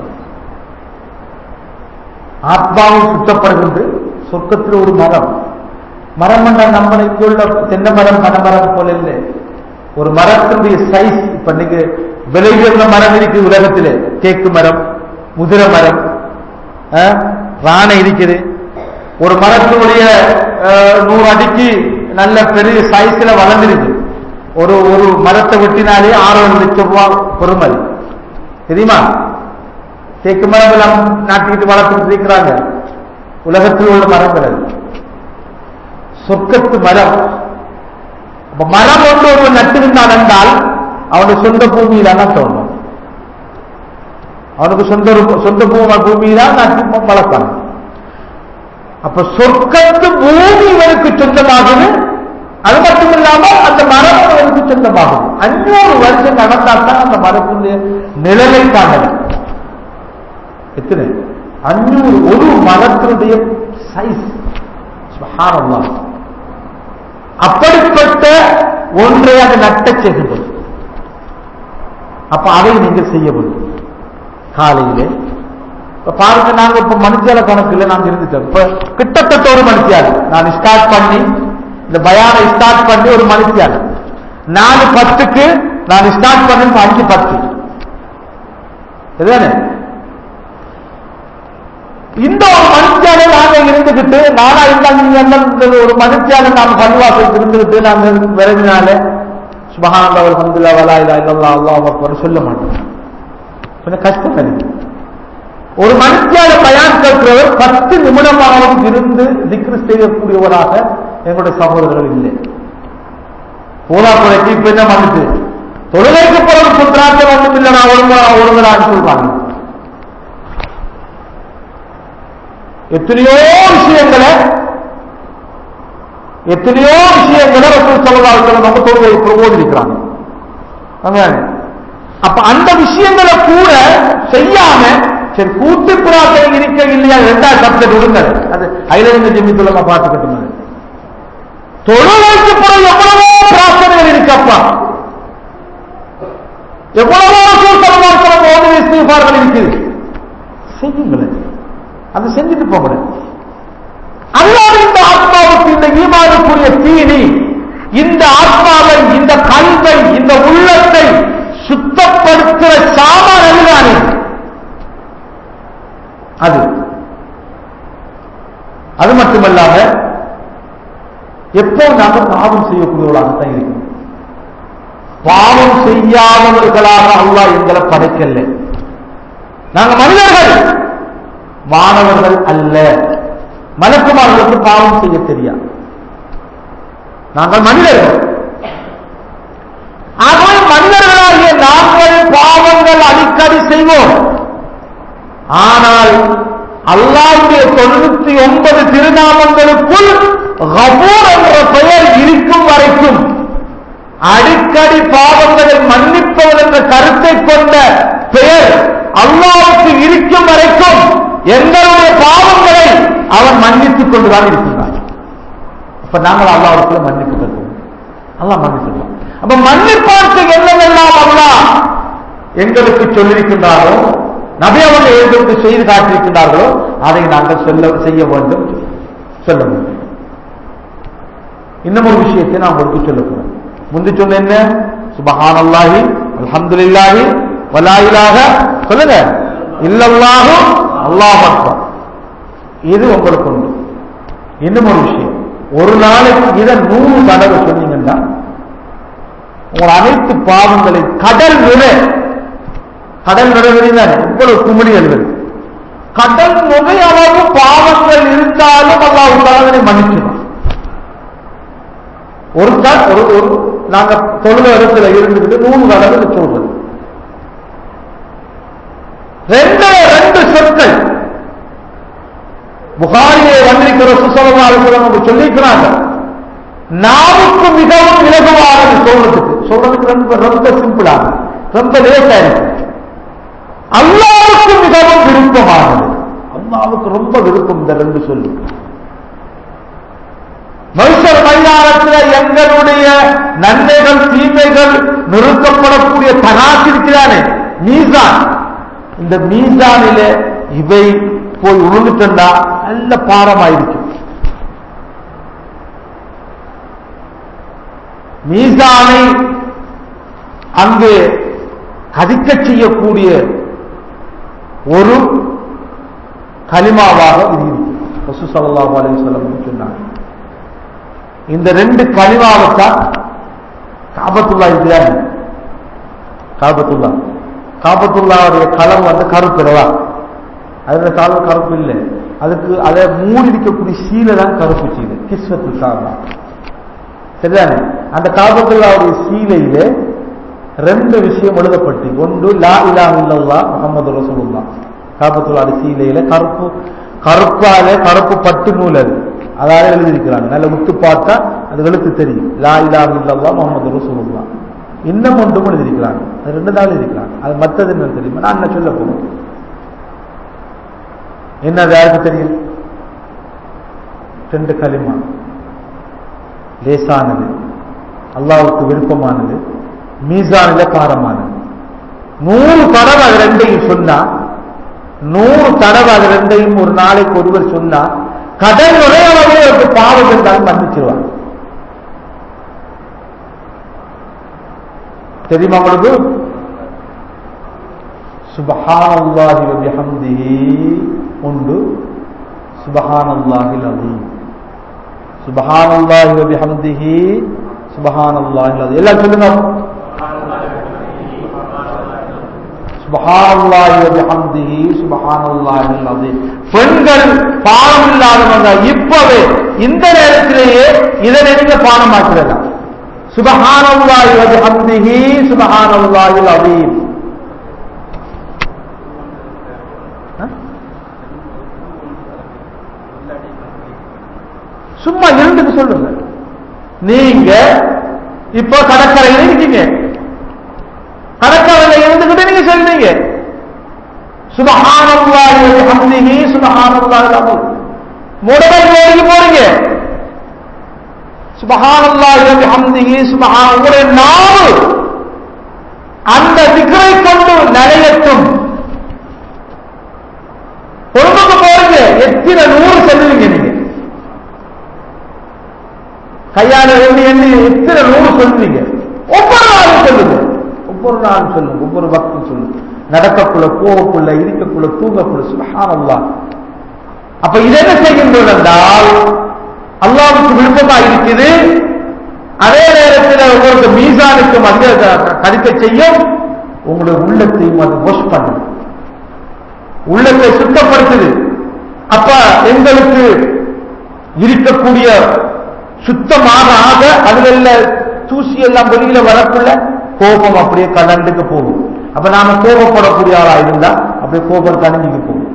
ஆத்மாவும் சுத்தப்படுகின்றது சொர்க்கத்தில் ஒரு மரம் மரம் என்றால் நம்ம இங்க உள்ள தென்னை மரம் பனைமரம் போல இல்லை ஒரு மரத்தினுடைய சைஸ் இப்ப நீங்க விலை உயர்ந்த மரம் இருக்கு உலகத்திலே தேக்கு மரம் முதிர மரம் ஆ, ராணை இருக்குது ஒரு மரத்தினுடைய அஹ், நூறு அடிக்கு நல்ல பெரிய சைஸ்ல வளர்ந்துருக்கு ஒரு ஒரு மரத்தை வெட்டினாலே ஆறு லட்சம் ரூபாய் பெருமதி தெரியுமா தேக்கு மரம் எல்லாம் நாட்டிக்கிட்டு வளர்த்துக்கிட்டு இருக்கிறாங்க உலகத்தில் உள்ள மரங்கள் அது சொர்க்கத்து மரம் அப்ப மரம் ஒன்று ஒருவன் நட்டிருந்தான் என்றால் அவனுடைய சொந்த பூமியில தான் தோணும் அவனுக்கு சொந்த ரூ- சொந்த பூமி பூமியில நட்டு வளர்ப்பான் அப்ப சொர்க்கத்து பூமி இவனுக்கு சொந்தமாகுது அது மட்டும் இல்லாம அந்த மரம் அவனுக்கு சொந்தமாகுது அஞ்சூறு வருஷம் நடந்தாத்தான் அந்த மரத்தினுடைய நிழலை காணலாம் எத்தனை அஞ்சூறு ஒரு மரத்தினுடைய சைஸ் சுப்ஹானல்லாஹ் அப்படிப்பட்ட ஒன்றை அது நட்டச் செய்கின்றது அப்ப அதை நீங்கள் செய்ய வேண்டும் காலையிலே இப்ப பாருங்க நாங்க இப்ப மனுஷால கணக்குல நாங்க இருந்துட்டோம் இப்ப கிட்டத்தட்ட ஒரு மனுஷியால நான் ஸ்டார்ட் பண்ணி இந்த பயானை ஸ்டார்ட் பண்ணி ஒரு மனுஷியால நாலு பத்துக்கு நான் ஸ்டார்ட் பண்ணி இப்ப அஞ்சு பத்து இதுதானே இந்த ஒரு மனுஷியால நாங்க இருந்துகிட்டு நானா இருந்தா நீங்க என்ன ஒரு மனுஷியால நாம பள்ளிவாசல் இருந்துகிட்டு நாங்க விரைவினால சுபஹானல்லாஹ் அல்ஹம்துலில்லாஹ் வலா இலாஹ இல்லல்லாஹ் அல்லாஹு அக்பர் சொல்ல மாட்டோம் கொஞ்சம் கஷ்டம் இருக்கு ஒரு மனுஷியால பயான் கேட்கிறவர் பத்து நிமிடமாவது இருந்து திக்ரு செய்யக்கூடியவராக எங்களுடைய சகோதரர்கள் இல்லை போதா குறைக்கு இப்ப என்ன பண்ணுது தொழுகைக்கு பிறகு குற்றாட்டம் ஒன்றும் இல்லை நான் ஒழுங்கா ஒழுங்குறான்னு சொல்றாங்க எத்தனையோ விஷயங்களை எத்தனையோ விஷயங்களை ரசூல் ஸல்லல்லாஹு அலைஹி வஸல்லம் நம்ம தொழுகை பிரபோதிக்கிறாங்க அதானே? அப்ப அந்த விஷயங்களை கூட செய்யாம சரி கூட்டு பிரார்த்தனை இருக்க இல்லையா ரெண்டாவது சப்ஜெக்ட் விடுங்க அது ஐலவங்க ஜெமித்துலமா பார்த்துக்கிட்டோம் அது தொழுகைக்கு பிறகு எவ்வளவோ பிரார்த்தனைகள் இருக்கப்பா எவ்வளவோ ரசூல் ஸல்லல்லாஹு அலைஹி வஸல்லம் ஓதுன இஸ்திக்பார்கள் இருக்குது செய்யுங்களேன் அதை செஞ்சுட்டு போகிறேன் அல்லாஹ் இந்த ஆத்மாவுக்கு இந்த ஈமானுக்குரிய தீனி இந்த ஆத்மாவை இந்த கல்வை இந்த உள்ளத்தை சுத்தப்படுத்துகிற சாமான் அதுதானே அது அது மட்டுமல்லாம எப்போ நாங்க பாவம் செய்யக்கூடியவர்களாகத்தான் இருக்கணும் பாவம் செய்யாதவர்களாக அல்லாஹ் எங்களை படைக்கல நாங்க மனிதர்கள் மாணவர்கள் அல்ல மலக்குமார்களுக்கு பாவம் செய்ய தெரியாது நாங்கள் மனிதர்கள் ஆகவே மனிதர்களாகிய நாங்கள் பாவங்கள் அடிக்கடி செய்வோம் ஆனால் அல்லாஹ்வுடைய தொண்ணூத்தி ஒன்பது திருநாமங்களுக்குள் கபூர் என்ற பெயர் இருக்கும் வரைக்கும் அடிக்கடி பாவங்களை மன்னிப்பவர் என்ற கருத்தை கொண்ட பெயர் அல்லாவுக்கு இருக்கும் வரைக்கும் எங்களுடைய பாவங்களை அவன் மன்னித்துக் கொண்டுதான் இருக்கின்றான் அப்ப நாங்கள் அல்லாவுக்குள்ள மன்னிப்பு பெறுவோம் அல்லாஹ் மன்னித்துக்கலாம் அப்ப மன்னிப்பாருக்கு என்னவெல்லாம் அல்லாஹ் எங்களுக்கு சொல்லியிருக்கின்றாரோ நபி அவர்கள் எங்களுக்கு செய்து காட்டியிருக்கின்றார்களோ அதை நாங்கள் சொல்ல செய்ய வேண்டும் சொல்ல வேண்டும் இன்னும் ஒரு விஷயத்தை நான் உங்களுக்கு சொல்ல போறேன் முந்தி சொன்ன என்ன சுபஹானல்லாஹி அல்ஹம்துலில்லாஹி வலா இலாஹ சொல்லுங்க இல்லல்லாஹு அல்லாஹ் அக்பர் இது உங்களுக்கு உண்டு இன்னும் ஒரு விஷயம் ஒரு நாளைக்கு இதை நூறு தடவை சொன்னீங்கன்னா உங்கள் அனைத்து பாவங்களை கடல் நுழை கடல் நுழைவதுதானே இவ்வளவு குமிழி எழுவது கடல் நுகை அளவு பாவங்கள் இருந்தாலும் அல்லாஹ் அதனை மன்னிச்சிடும் ஒரு க- ஒரு ஒரு நாங்க தொழுத இடத்துல இருந்துக்கிட்டு நூறு கடவுள் சொல்றது ரெண்டு ரெண்டு சொற்கள் புகாரிலே வந்திருக்கிற சுசலமாக சொல்லிக்கிறாங்க நாவுக்கு மிகவும் இலகுவானது சொல்றதுக்கு சொல்றதுக்கு ரொம்ப ரொம்ப சிம்பிளாக ரொம்ப லேசா இருக்கு அல்லாவுக்கு மிகவும் விருப்பமானது அல்லாவுக்கு ரொம்ப விருப்பம் இந்த ரெண்டு சொல்லு மைசர் மைதானத்தில் எங்களுடைய நன்மைகள் தீமைகள் நிறுத்தப்படக்கூடிய தராசு இருக்கிறானே மீசான் இந்த மீசானிலே இவை போய் உழுந்துட்டா நல்ல பாரமாயிருக்கும் மீசானை அங்கு கதிக்கச் செய்யக்கூடிய ஒரு கலிமாவாக இது இருக்கிறது ரசூ ஸல்லல்லாஹு அலைஹி வஸல்லம் சொன்னாங்க இந்த ரெண்டு கலிமாவைத்தான் காபத்துல்லா இருக்கிறாங்க காபத்துல்லா காபத்துல்லாவுடைய கலர் வந்து கருப்பிடவா அதுல காலம் கருப்பு இல்லை அதுக்கு அதை மூடி இருக்கக்கூடிய சீலை தான் கருப்பு சீலை கிஸ்வத்து சாரா சரிதானே அந்த காபத்துல்லாவுடைய சீலையில ரெண்டு விஷயம் எழுதப்பட்டு ஒன்று லா இலா இல்லல்லா முகமது ரசூலுல்லா காபத்துல்லாவுடைய சீலையில கருப்பு கருப்பால கருப்பு பட்டு நூல் அது அதால எழுதியிருக்கிறாங்க நல்ல உத்து பார்த்தா அது எழுத்து தெரியும் லா இலா இல்லல்லா முகமது ரசூலுல்லா இன்னும் ஒன்றும் எழுதியிருக்கிறாங்க அது ரெண்டு நாள் இருக்கிறாங்க அது மற்றது என்ன தெரியுமா நான் என்ன சொல்ல போறேன் என்ன அது யாருக்கு தெரியும் ரெண்டு களிமா லேசானது அல்லாவுக்கு விருப்பமானது மீசானில பாரமானது நூறு தடவை அது ரெண்டையும் சொன்னா நூறு தடவை அது ரெண்டையும் ஒரு நாளைக்கு ஒருவர் சொன்னா கடல் நுழையளவு அவருக்கு பாவம் இருந்தாலும் மன்னிச்சிருவாங்க தெரியுமா உங்களுக்கு சுபஹானல்லாஹி வ பிஹம்திஹி உண்டு சுபஹானல்லாஹில் அலீம் சுபஹானல்லாஹி வ பிஹம்திஹி சுபஹானல்லாஹில் அலீம் எல்லாம் சொல்லுங்க சுபஹானல்லாஹி வ பிஹம்திஹி சுபஹானல்லாஹில் அலீம் பெண்கள் பானம் இல்லாதவங்க இப்பவே இந்த நேரத்திலேயே இதனை நீங்க பானமாக்கிறதா சுபஹானல்லாஹி வ பிஹம்திஹி சுபஹானல்லாஹில் அலீம் சும்மா இருந்துட்டு சொல்லுங்க நீங்க இப்ப கடற்கரையில் இருக்கீங்க கடற்கரையில் இருந்துகிட்டு நீங்க சொல்றீங்க சுபஹானல்லாஹி வ பிஹம்திஹி சுபஹானல்லாஹில் அலீம் முடவல் வேலைக்கு போறீங்க சுபஹானல்லாஹி வ பிஹம்திஹி சுபஹான் உங்களுடைய நாவு அந்த திக்கரை கொண்டு நிலையட்டும் பொழுதுக்கு போறீங்க எத்தனை நூறு சொல்லுவீங்க நீங்க கையால எண்ணி எண்ணி எத்தனை நூறு சொல்லுவீங்க ஒவ்வொரு நாளும் சொல்லுங்க ஒவ்வொரு நாளும் சொல்லுங்க ஒவ்வொரு பக்தும் சொல்லுங்க நடக்கக்குள்ள போகக்குள்ள இருக்கக்குள்ள தூங்கக்குள்ள சுபஹானல்லாஹ் அப்ப இது என்ன செய்கின்றது என்றால் அல்லாவுக்கு விருப்பமா இருக்குது அதே நேரத்தில் உங்களுக்கு மீசானுக்கும் அதிக கடிக்க செய்யும் உங்களுடைய உள்ளத்தையும் அது வாஷ் பண்ணும் உள்ளத்தை சுத்தப்படுத்துது அப்ப எங்களுக்கு இருக்கக்கூடிய சுத்தமாக ஆக அதுல தூசி எல்லாம் வெளியில வரக்குள்ள கோபம் அப்படியே கலண்டுக்கு போகும் அப்ப நாம கோபப்படக்கூடிய ஆளா இருந்தா அப்படியே கோபம் தணிஞ்சுக்கு போகும்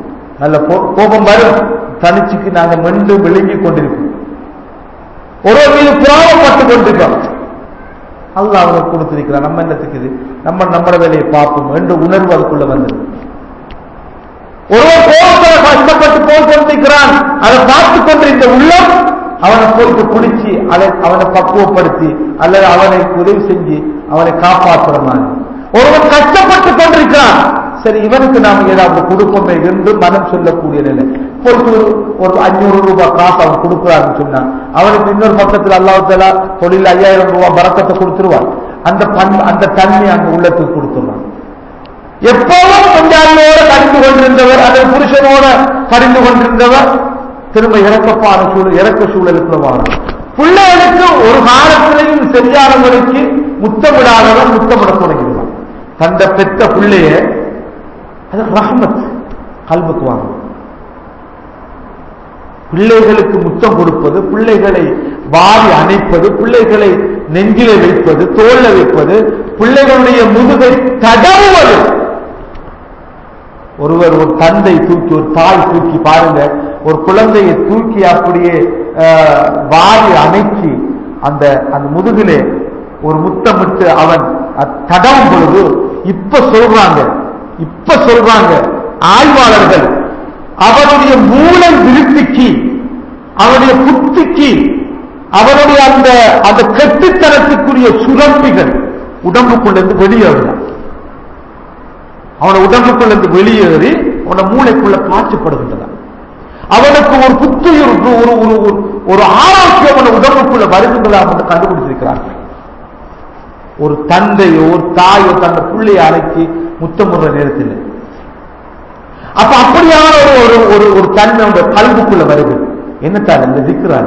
நல்ல கோ- கோபம் வரும் தனிச்சுக்கு நாங்க மெண்டு விழுங்கி கொண்டிருக்கோம் ஒருவர் மீது புறாவப்பட்டு கொண்டிருக்கோம் அல்லாஹ் அவனுக்கு கொடுத்திருக்கிறான் நம்ம என்னத்துக்கு இது நம்ம நம்மட வேலையை பார்ப்போம் என்று உணர்வு அதுக்குள்ள வந்தது ஒருவர் கோபத்தில் கஷ்டப்பட்டு போய் கொண்டிருக்கிறான் அதை பார்த்து கொண்டு இந்த உள்ளம் அவனை போயிட்டு பிடிச்சி அதை அவனை பக்குவப்படுத்தி அல்லது அவனை உதவி செஞ்சு அவனை காப்பாற்றுற மாதிரி ஒருவன் கஷ்டப்பட்டு கொண்டிருக்கிறான் சரி இவனுக்கு நாம் ஏதாவது கொடுப்போமே என்று மனம் சொல்லக்கூடிய நிலை போயிட்டு ஒரு ஒரு அஞ்சூறு ரூபாய் காசு அவன் கொடுக்குறான்னு சொன்னா அவனுக்கு இன்னொரு பக்கத்தில் அல்லாஹால தொழில் ஐயாயிரம் ரூபாய் பறக்கத்தை கொடுத்துருவான் அந்த பண் அந்த தன்மை அந்த உள்ளத்துக்கு கொடுத்துருவான் எப்பவும் பஞ்சாபியோட கடிந்து கொண்டிருந்தவர் அல்லது புருஷனோட கடிந்து கொண்டிருந்தவர் திரும்ப இறக்கப்பான சூழல் இறக்க சூழலுக்குள்ள வாழும் பிள்ளைகளுக்கு ஒரு காலத்திலையும் சரியான முறைக்கு முத்தமிடாதவன் முத்தமிட தொடங்கிடுவான் தந்த பெத்த பிள்ளைய அது ரஹ்மத் கல்புக்கு வாங்க பிள்ளைகளுக்கு முத்தம் கொடுப்பது பிள்ளைகளை வாரி அணைப்பது பிள்ளைகளை நெஞ்சிலே வைப்பது தோல்ல வைப்பது பிள்ளைகளுடைய முதுகை தடவுவது ஒருவர் ஒரு தந்தை தூக்கி ஒரு தாய் தூக்கி பாருங்க ஒரு குழந்தையை தூக்கி அப்படியே அஹ், வாரி அணைச்சி அந்த அந்த முதுகிலே ஒரு முத்தமிட்டு அவன் அஹ், தடவும் பொழுது இப்ப சொல்றாங்க இப்ப சொல்றாங்க ஆய்வாளர்கள் அவனுடைய மூளை விருத்திக்கு அவனுடைய புத்திக்கு அவனுடைய அந்த அந்த கெட்டுத்தனத்துக்குரிய சுரப்பிகள் உடம்புக்குள்ளிருந்து வெளியேறலாம் அவன உடம்புக்குள்ளிருந்து வெளியேறி அவன மூளைக்குள்ள காட்சிப்படுகின்றன அவனுக்கு ஒரு புத்துயிர் ஒரு ஒரு ஒரு ஒரு- ஒரு ஆரோக்கியம் அவன உடம்புக்குள்ள வருகின்றதா என்று கண்டுபிடிச்சிருக்கிறார்கள் ஒரு தந்தையோ ஒரு தாயோ தன்னை பிள்ளையை அழைச்சி முத்தமுற நேரத்தில் அப்ப அப்படியான ஒரு ஒரு ஒரு ஒரு தன்மை அந்த கல்புக்குள்ள வருது என்னத்தான் இந்த திக்கிறாங்க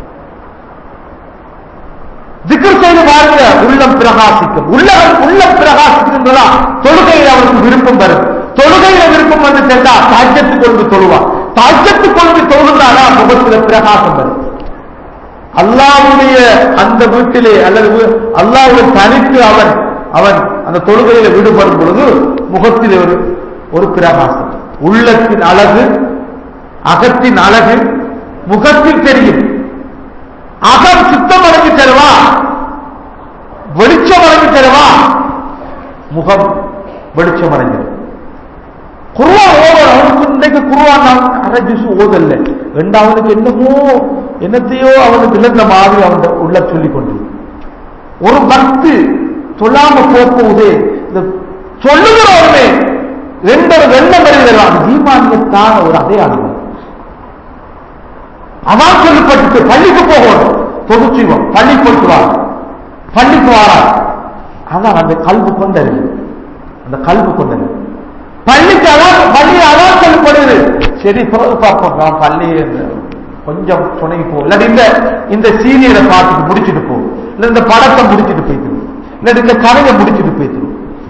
திக்கர் செய்து பாருங்க உள்ளம் பிரகாசிக்கும் உள்ளம் உள்ளம் பிரகாசிக்கின்றதா தொழுகையில் அவனுக்கு விருப்பம் வரும் தொழுகையில விருப்பம் வந்து சென்றா தாஜ்யத்து கொண்டு தொழுவான் தாஜ்யத்து கொண்டு தொழுகிறானா முகத்துல பிரகாசம் வரும் அல்லாவுடைய அந்த வீட்டிலே அல்லது வீ- அல்லாவுடைய தனித்து அவன் அவன் அந்த தொழுகையில விடுபடும் பொழுது முகத்தில் ஒரு ஒரு பிரகாசம் உள்ளத்தின் அழகு அகத்தின் அழகு முகத்தில் தெரியும் அகம் சுத்தம் அடைஞ்சு தருவா வெளிச்சம் அடைஞ்சு தருவா முகம் வெளிச்சம் அடைஞ்சிடும் குருவான் ஓவர் அவனுக்கு இன்றைக்கு குருவான் நான் அரை ஜூஸ் ஓதல்ல ரெண்டு அவனுக்கு என்னமோ என்னத்தையோ அவனுக்கு இழந்த மாதிரி அவன் உள்ள சொல்லிக் கொண்டு ஒரு பக்து சொல்லாம போகுது இந்த சொல்லுகிறவனே ரெண்டு வெள்ளம் வருகிறான் ஈமானியத்தான ஒரு அடையாளம் அதான் சொல்லப்பட்டு பள்ளிக்கு போகணும் தொகுச்சிவம் பள்ளி போயிட்டு வா பள்ளிக்கு வாரா அதான் அந்த கல்வி கொண்டது அந்த கல்வி கொண்டது பள்ளிக்கு அதான் பள்ளி அதான் சொல்லப்படுது சரி பிறகு பார்ப்போம் நான் பள்ளி கொஞ்சம் துணைக்கு போ இல்லாட்டி இந்த இந்த சீரியலை பார்த்துட்டு முடிச்சுட்டு போ இல்ல இந்த படத்தை முடிச்சுட்டு போய்த்திரும் இல்லாட்டி இந்த கதையை முடிச்சுட்டு போய்த்திரும்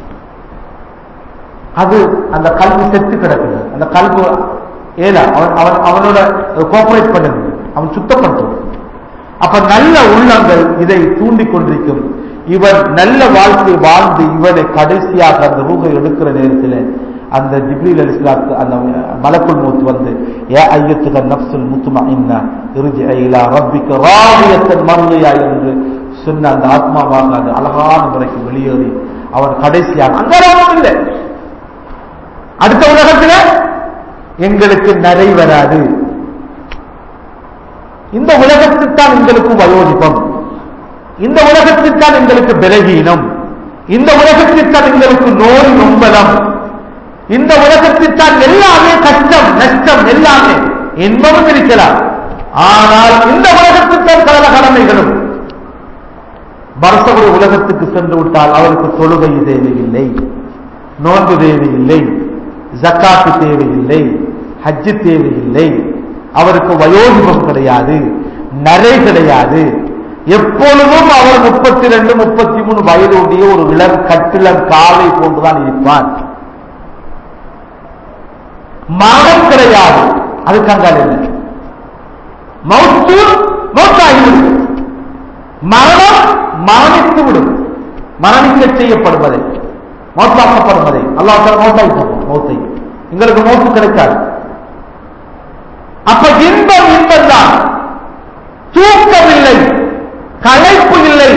அது அந்த கல்வி செத்து கிடக்குது அந்த கல்வி ஏல அவன் அவன் அவனோட கோஆபரேட் பண்ணுது அவன் சுத்தப்படுத்தும் அப்ப நல்ல உள்ளங்கள் இதை தூண்டிக் கொண்டிருக்கும் இவன் நல்ல வாழ்க்கை வாழ்ந்து இவனை கடைசியாக அந்த ரூகை எடுக்கிற நேரத்தில் அந்த ஜிப்ரீல் அலிஸ்லாத்து அந்த மலக்குள் மூத்து வந்து ஏ ஐயத்துக நப்சுல் முத்துமா இன்னா இறுதி ஐலா ரப்பிக்க ராவியத்தன் மருளையா என்று சொன்ன அந்த ஆத்மாவாக அது அழகான முறைக்கு வெளியேறி அவன் கடைசியாக அங்கராமம் இல்லை அடுத்த உலகத்தில் எங்களுக்கு நிறை வராது இந்த உலகத்தில் தான் எங்களுக்கு வயோதிபம் இந்த உலகத்தில் தான் எங்களுக்கு பலகீனம் இந்த உலகத்தில் தான் எங்களுக்கு நோய் நொம்பலம் இந்த உலகத்தில் தான் எல்லாமே கஷ்டம் நஷ்டம் எல்லாமே இன்பமும் இருக்கலாம் ஆனால் இந்த உலகத்தில் தான் சகல கடமைகளும் பரசகுடைய உலகத்துக்கு சென்று விட்டால் அவருக்கு தொழுகை தேவையில்லை நோன்பு தேவையில்லை ஜக்காத்து தேவையில்லை ஹஜ்ஜு தேவையில்லை அவருக்கு வயோதிபம் கிடையாது நரை கிடையாது எப்பொழுதும் அவர் முப்பத்தி ரெண்டு முப்பத்தி மூணு வயதுடைய ஒரு இளம் கட்டிளம் காலை போன்றுதான் இருப்பார் மரணம் கிடையாது அது கங்கால் இல்லை மௌத்து மௌத்தாகிவிடும் மரணம் மரணித்து விடும் மரணிக்க செய்யப்படுவதை மௌத்தாக்கப்படுவதை அல்லாஹ் மௌத்தாய் மௌத்தை எங்களுக்கு மௌத்து கிடைக்காது தூக்கம் இல்லை களைப்பு இல்லை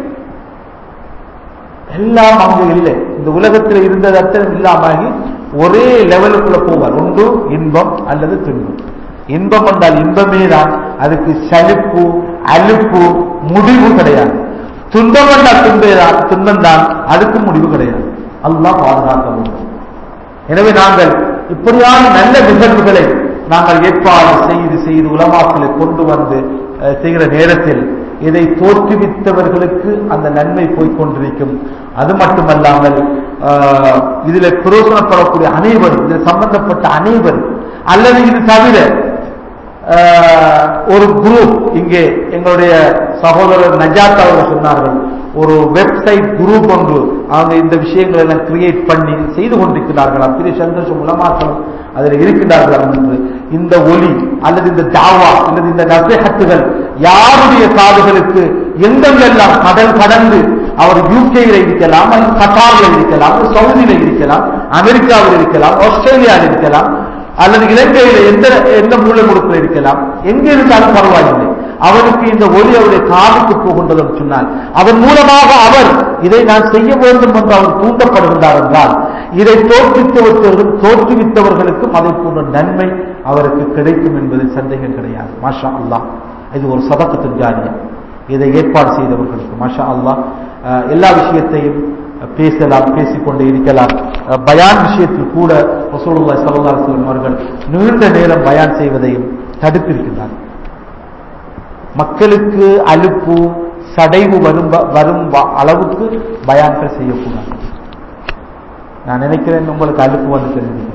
எல்லாம் அங்கு இல்லை இந்த உலகத்தில் இருந்தது அத்தனை இல்லாமகி ஒரே லெவலுக்குள்ள போவார் ஒன்று இன்பம் அல்லது துன்பம் இன்பம் என்றால் இன்பமே தான் அதுக்கு சலிப்பு அலுப்பு முடிவு கிடையாது துன்பம் என்றால் துன்பே தான் துன்பம் தான் அதுக்கு முடிவு கிடையாது அல்லாஹ் பாதுகாக்க வேண்டும் எனவே நாங்கள் இப்படியான நல்ல நிகழ்வுகளை நாங்கள் ஏற்பாடு செய்து செய்து உலமாக்களை கொண்டு வந்து அஹ், செய்கிற நேரத்தில் இதை தோற்றுவித்தவர்களுக்கு அந்த நன்மை போய்க் கொண்டிருக்கும் அது மட்டுமல்லாமல் ஆஹ், இதில் பிரயோசனப்படக்கூடிய அனைவரும் இதில் சம்பந்தப்பட்ட அனைவரும் அல்லது இது தவிர ஆஹ், ஒரு குரூப் இங்கே எங்களுடைய சகோதரர் நஜாத் அவர்கள் சொன்னார்கள் ஒரு வெப்சைட் குரூப் ஒன்று அவங்க இந்த விஷயங்களை எல்லாம் கிரியேட் பண்ணி செய்து கொண்டிருக்கிறார்களாம் பெரிய சந்தோஷம் உலமாக்களும் அதில் இருக்கின்றார்களாம் என்று இந்த ஒலி அல்லது இந்த தாவா அல்லது இந்த நசைஹத்துகள் யாருடைய காதுகளுக்கு எங்கெங்கெல்லாம் கடல் கடந்து அவர் யூகேயில் இருக்கலாம் அல்லது கட்டாரில் இருக்கலாம் அல்லது சவுதியில் இருக்கலாம் அமெரிக்காவில் இருக்கலாம் ஆஸ்திரேலியாவில் இருக்கலாம் அல்லது இலங்கையில் எந்த எந்த மூலை முடுக்கில் இருக்கலாம் எங்கே இருந்தாலும் பரவாயில்லை அவருக்கு இந்த ஒலி அவருடைய காதுக்கு போகின்றது என்று சொன்னால் அதன் மூலமாக அவர் இதை நான் செய்ய வேண்டும் என்று அவர் தூண்டப்படுகின்றார் என்றால் இதை தோற்றுவித்தவர்கள் தோற்றுவித்தவர்களுக்கும் அதை போன்ற நன்மை அவருக்கு கிடைக்கும் என்பதில் சந்தேகம் கிடையாது மாஷா அல்லாஹ் இது ஒரு சதக்கத்தின் ஜாரியம் இதை ஏற்பாடு செய்தவர்களுக்கு மாஷா அல்லாஹ் அஹ், எல்லா விஷயத்தையும் பேசலாம் பேசிக்கொண்டே இருக்கலாம் அஹ், பயான் விஷயத்தில் கூட ரசூலுல்லாஹி ஸல்லல்லாஹு அலைஹி வஸல்லம் அவர்கள் நீண்ட நேரம் பயான் செய்வதையும் தடுத்திருக்கிறார் மக்களுக்கு அலுப்பு சடைவு வரும் வரும் வ- அளவுக்கு பயான்கள் செய்யக்கூடாது நான் நினைக்கிறேன் உங்களுக்கு அலுப்பு வந்து தெரிஞ்சுக்கிறேன்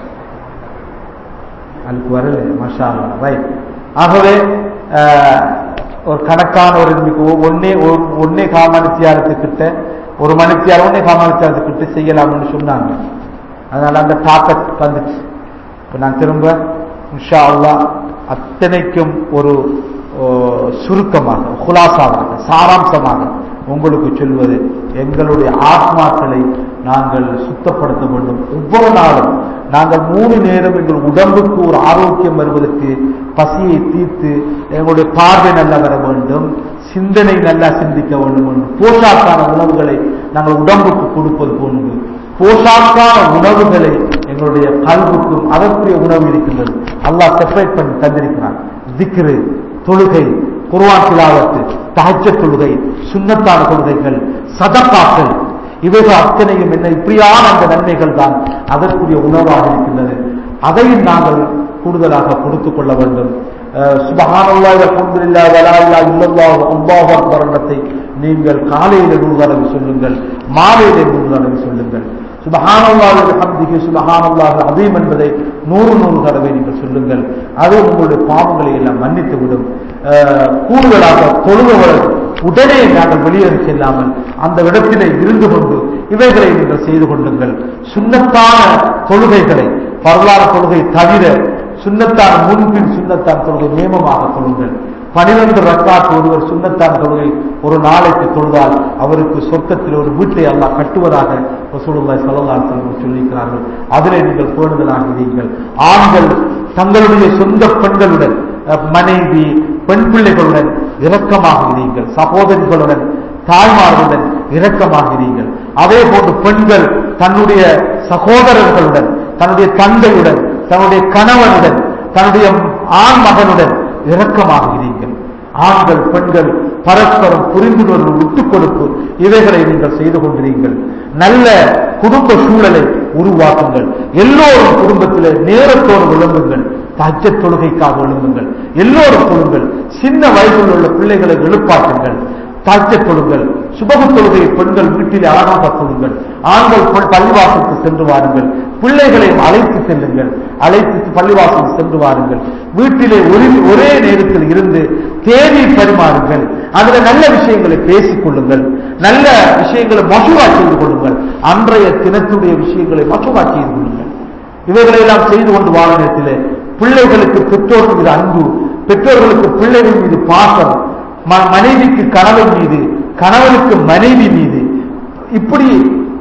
அலுப்பு வரல மஷா ரைட் ஆகவே அஹ், ஒரு கணக்கான ஒரு இன்னைக்கு ஒ- ஒன்னே ஒரு ஒன்னே காமணித்தியாரத்துக்கிட்ட ஒரு மணித்தியாரம் ஒன்னே காமணித்தியாரத்துக்கிட்ட செய்யலாம்னு சொன்னாங்க அதனால அந்த தாக்கத் வந்துச்சு இப்ப நான் திரும்ப இன்ஷா அல்லாஹ் அத்தனைக்கும் ஒரு ஓ, சுருக்கமாக குலாசாவாக சாராம்சமாக உங்களுக்கு சொல்வது எங்களுடைய ஆத்மாக்களை நாங்கள் சுத்தப்படுத்த வேண்டும் ஒவ்வொரு நாளும் நாங்கள் மூணு நேரம் எங்கள் உடம்புக்கு ஒரு ஆரோக்கியம் வருவதற்கு பசியை தீர்த்து எங்களுடைய பார்வை நல்லா வர வேண்டும் சிந்தனை நல்லா சிந்திக்க வேண்டும் என்று போஷாக்கான உணவுகளை நாங்கள் உடம்புக்கு கொடுப்பது போன்று போஷாக்கான உணவுகளை எங்களுடைய கல்வுக்கும் அதற்குரிய உணவு இருக்கின்றது அல்லாஹ் செப்பரேட் பண்ணி தந்திருக்கிறான் திக்ரு தொழுகை குர்ஆன் திலாவத்து தஹஜ்ஜத் தொழுகை சுன்னத்தான தொழுகைகள் சதக்காக்கள் இவைகள் அத்தனையும் என்ன இப்படியான அந்த நன்மைகள் தான் அதற்குரிய உணவாக இருக்கின்றது அதையும் நாங்கள் கூடுதலாக கொடுத்துக் கொள்ள வேண்டும் சுபஹானல்லாஹ் அல்ஹம்துலில்லாஹ் வலா இலாஹ இல்லல்லாஹ் அல்லாஹு அக்பர் எண்ணத்தை நீங்கள் காலையில நூறு தடவை சொல்லுங்கள் மாலையில நூறு தடவை சொல்லுங்கள் சுபஹானல்லாஹ் அல்ஹம்திஹி சுபஹானல்லாஹ் அதீம் என்பதை நூறு நூறு தடவை நீங்கள் சொல்லுங்கள் அது உங்களுடைய பாவங்களை எல்லாம் மன்னித்து விடும் அஹ், கூடுதலாக தொழுபவர்கள் உடனே நாங்கள் வெளியேறி செல்லாமல் அந்த இடத்திலே இருந்து கொண்டு இவைகளை நீங்கள் செய்து கொள்ளுங்கள் சுண்ணத்தான தொழுகைகளை வரலாறு தொழுகை தவிர சுண்ணத்தான முன்பின் சுண்ணத்தான் தொழுகை நியமமாக தொழுங்கள் பனிரெண்டு ரக்காத் ஒருவர் சுண்ணத்தான் தொழுகை ஒரு நாளைக்கு தொழுதால் அவருக்கு சொர்க்கத்தில் ஒரு வீட்டை அல்லாஹ் கட்டுவதாக ரசூலுல்லாஹி ஸல்லல்லாஹு அலைஹி வஸல்லம் சொல்லியிருக்கிறார்கள் அதிலே நீங்கள் பேணுதலாக இருங்கள் ஆண்கள் தங்களுடைய சொந்த பெண்களுடன் அஹ், மனைவி பெண் பிள்ளைகளுடன் இரக்கமாக இருங்கள் சகோதரிகளுடன் தாய்மார்களுடன் இரக்கமாக இருங்கள் அதே போன்று பெண்கள் தன்னுடைய சகோதரர்களுடன் தன்னுடைய தந்தையுடன் தன்னுடைய கணவனுடன் தன்னுடைய ஆண் மகனுடன் இரக்கமாக இருங்கள் ஆண்கள் பெண்கள் பரஸ்பரம் புரிந்துணர்வு விட்டுக் கொடுப்பு இவைகளை நீங்கள் செய்து கொண்டிருங்கள் நல்ல குடும்ப சூழலை உருவாக்குங்கள் எல்லோரும் குடும்பத்திலே நேரத்தோடு விளம்புங்கள் தஜ்ஜ தொழுகைக்காக விளம்புங்கள் எல்லோரும் தொழுங்கள் சின்ன வயதில் உள்ள பிள்ளைகளை எழுப்பாட்டுங்கள் தாழ்த்த தொழுங்கள் சுபகு தொழுகை பெண்கள் வீட்டில் அழகாக தொழுங்கள் ஆண்கள் ப- பள்ளிவாசலுக்கு சென்று வாருங்கள் பிள்ளைகளையும் அழைத்து செல்லுங்கள் அழைத்து பள்ளிவாசலுக்கு சென்று வாருங்கள் வீட்டிலே ஒரே ஒரே நேரத்தில் இருந்து தேதி பரிமாறுங்கள் அதுல நல்ல விஷயங்களை பேசிக் கொள்ளுங்கள் நல்ல விஷயங்களை மசூரா செய்து கொள்ளுங்கள் அன்றைய தினத்துடைய விஷயங்களை மசூரா செய்து கொள்ளுங்கள் இவைகளை எல்லாம் செய்து கொண்டு வாழ நேரத்திலே பிள்ளைகளுக்கு பெற்றோர் மீது அன்பு பெற்றோர்களுக்கு பிள்ளைகள் மீது பாசம் ம- மனைவிக்கு கணவன் மீது கணவனுக்கு மனைவி மீது இப்படி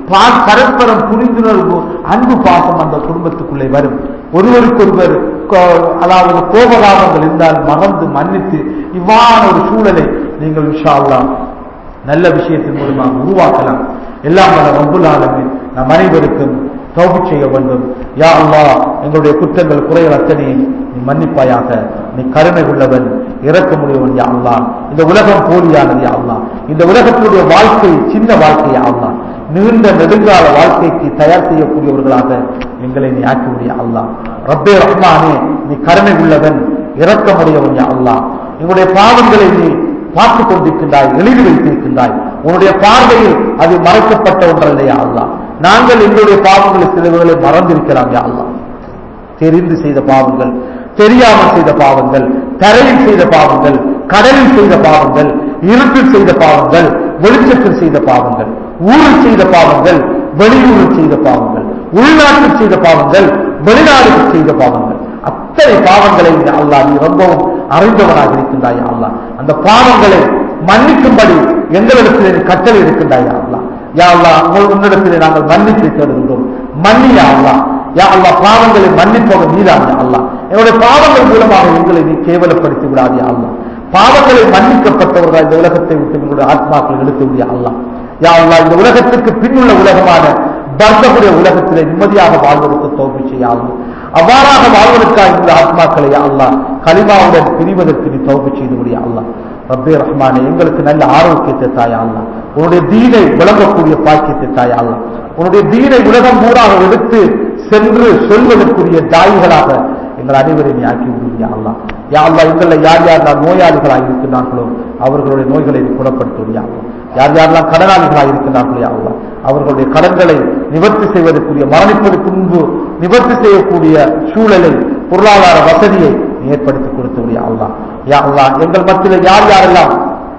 பா- பரஸ்பரம் புரிந்துணர்வு அன்பு பாசம் அந்த குடும்பத்துக்குள்ளே வரும் ஒருவருக்கொருவர் கோ- அதாவது கோபதாபங்கள் இருந்தால் மறந்து மன்னித்து இவ்வாறான ஒரு சூழலை நீங்கள் இன்ஷா அல்லாஹ் நல்ல விஷயத்தின் மூலமாக உருவாக்கலாம் எல்லாம் வல்ல ரப்புல் ஆலமீன் நம் அனைவருக்கும் தௌபி செய்ய வேண்டும் யா அல்லாஹ் எங்களுடைய குற்றங்கள் குறைகள் அத்தனை நீ மன்னிப்பாயாக நீ கருணை உள்ளவன் இறக்கமுடையவன் யா அல்லாஹ் இந்த உலகம் போலியானது யா அல்லாஹ் இந்த உலகத்தினுடைய வாழ்க்கை சின்ன வாழ்க்கை யா அல்லாஹ் நீண்ட நெடுங்கால வாழ்க்கைக்கு தயார் செய்யக்கூடியவர்களாக எங்களை நீ ஆக்கி முடிய அல்லாஹ் ரப்பே ரஹ்மானே நீ கருணை உள்ளவன் இறக்கமுடையவன் யா அல்லாஹ் எங்களுடைய பாவங்களை நீ பார்த்துக் கொண்டிருக்கின்றாய் எழுதி வைத்திருக்கின்றாய் உன்னுடைய பார்வையில் அது மறைக்கப்பட்ட ஒன்றல்ல யா அல்லாஹ் நாங்கள் எங்களுடைய பாவங்களை சிலவுகளை மறந்திருக்கலாம் யா அல்லாஹ் தெரிந்து செய்த பாவங்கள் தெரியாமல் செய்த பாவங்கள் தரையில் செய்த பாவங்கள் கடலில் செய்த பாவங்கள் இருட்டில் செய்த பாவங்கள் வெளிச்சத்தில் செய்த பாவங்கள் ஊரில் செய்த பாவங்கள் வெளியூரில் செய்த பாவங்கள் உள்நாட்டில் செய்த பாவங்கள் வெளிநாடுகளில் செய்த பாவங்கள் அத்தனை பாவங்களை இந்த அல்லாஹ் நீ ரொம்பவும் அறிந்தவனாக இருக்கின்றாய் அல்லாஹ் அந்த பாவங்களை மன்னிக்கும்படி எங்களிடத்தில் நீ கட்டளை இருக்கின்றாய் அல்லாஹ் யா அல்லாஹ் உங்கள் உன்னிடத்திலே நாங்கள் மன்னிப்பை தேடுகின்றோம் மன்னியா அல்லாஹ் யா அல்லாஹ் பாவங்களை மன்னிப்பவன் நீதான் யா அல்லாஹ் எங்களுடைய பாவங்கள் மூலமாக எங்களை நீ கேவலப்படுத்தி விடாதே அல்லாஹ் பாவங்களை மன்னிக்கப்பட்டவர்கள் இந்த உலகத்தை விட்டு எங்களுடைய ஆத்மாக்கள் எடுத்து விடிய அல்லாஹ் யா அல்லாஹ் இந்த உலகத்துக்கு பின்னுள்ள உலகமான பர்தகுடைய உலகத்திலே நிம்மதியாக வாழ்வதற்கு தோல்வி செய்யாது அவ்வாறாக வாழ்வதற்காக இந்த ஆத்மாக்களை யா அல்லாஹ் கலிமாவுடன் பிரிவதற்கு நீ தோல்வி செய்து விடிய அல்லாஹ் ரப்பே ரஹ்மானே எங்களுக்கு நல்ல ஆரோக்கியத்தை தாயா அல்லா உன்னுடைய தீனை விளங்கக்கூடிய பாக்கியத்தை தாயா அல்லா உன்னுடைய தீனை உலகம் பூராக எடுத்து சென்று சொல்வதற்குரிய தாய்களாக எங்கள் அனைவரையும் நீ ஆக்கி விடுவியா அல்லா யா அல்லா எங்களில் யார் யாரெல்லாம் நோயாளிகளாக இருக்கின்றார்களோ அவர்களுடைய நோய்களை நீ குணப்படுத்துவியா யார் யாரெல்லாம் கடனாளிகளாக இருக்கின்றார்களோ யா அல்லா அவர்களுடைய கடன்களை நிவர்த்தி செய்வதற்குரிய மரணிப்பதற்கு முன்பு நிவர்த்தி செய்யக்கூடிய சூழலை பொருளாதார வசதியை நீ ஏற்படுத்தி கொடுத்தவரியா அல்லா யா அல்லாஹ் எங்கள் மத்தியில் யார் யாரெல்லாம்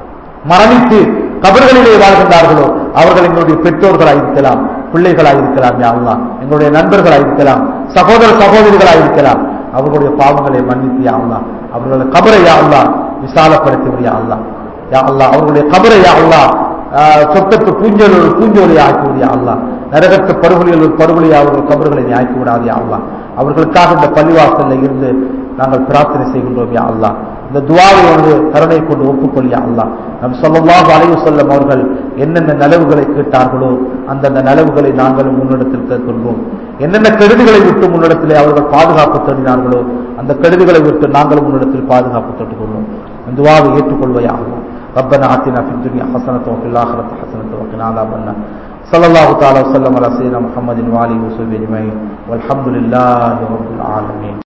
மரணித்து கபர்களிலே வாழ்கின்றார்களோ அவர்கள் எங்களுடைய பெற்றோர்களாக இருக்கலாம் பிள்ளைகளாக இருக்கலாம் யா அல்லாஹ் எங்களுடைய நண்பர்களாக இருக்கலாம் சகோதர சகோதரிகளாக இருக்கலாம் அவர்களுடைய பாவங்களை மன்னித்து யா அல்லாஹ் அவர்களுடைய கபரை யா அல்லாஹ் விசாலப்படுத்தி யா அல்லாஹ் யா அல்லாஹ் அவர்களுடைய கபரை யா அல்லாஹ் ஆஹ், சொர்க்கத்து பூஞ்சலோடு பூஞ்சோலை ஆக்கி விடியா அல்லாஹ் நரகத்து பருவலில் ஒரு பருவலியை அவர்கள் கபர்களை நீ ஆக்கி விடாது யா அல்லாஹ் அவர்களுக்காக இந்த பள்ளிவாசல்ல இருந்து நாங்கள் பிரார்த்தனை செய்கின்றோம் யா அல்லாஹ் இந்த துவாவை வந்து கருணை கொண்டு ஒப்புக்கொள்ளியா அல்லாஹ் நம் சொல்லமாக அலைவு செல்லும் அவர்கள் என்னென்ன நலவுகளை கேட்டார்களோ அந்தந்த நலவுகளை நாங்களும் முன்னிடத்தில் கேட்கின்றோம் என்னென்ன கெடுதிகளை விட்டு முன்னிடத்திலே அவர்கள் பாதுகாப்பு தேடினார்களோ அந்த கெடுதிகளை விட்டு நாங்களும் முன்னிடத்தில் பாதுகாப்பு தேட்டுக்கொள்வோம் இந்த துவாவை ஏற்றுக்கொள்வையா அல்லாஹ் ربنا آتنا في الدنيا حسنة وفي الآخرة حسنة وقنا عذاب النار صلى الله تعالى وسلم على سيدنا محمد وآله وصحبه أجمعين والحمد لله رب العالمين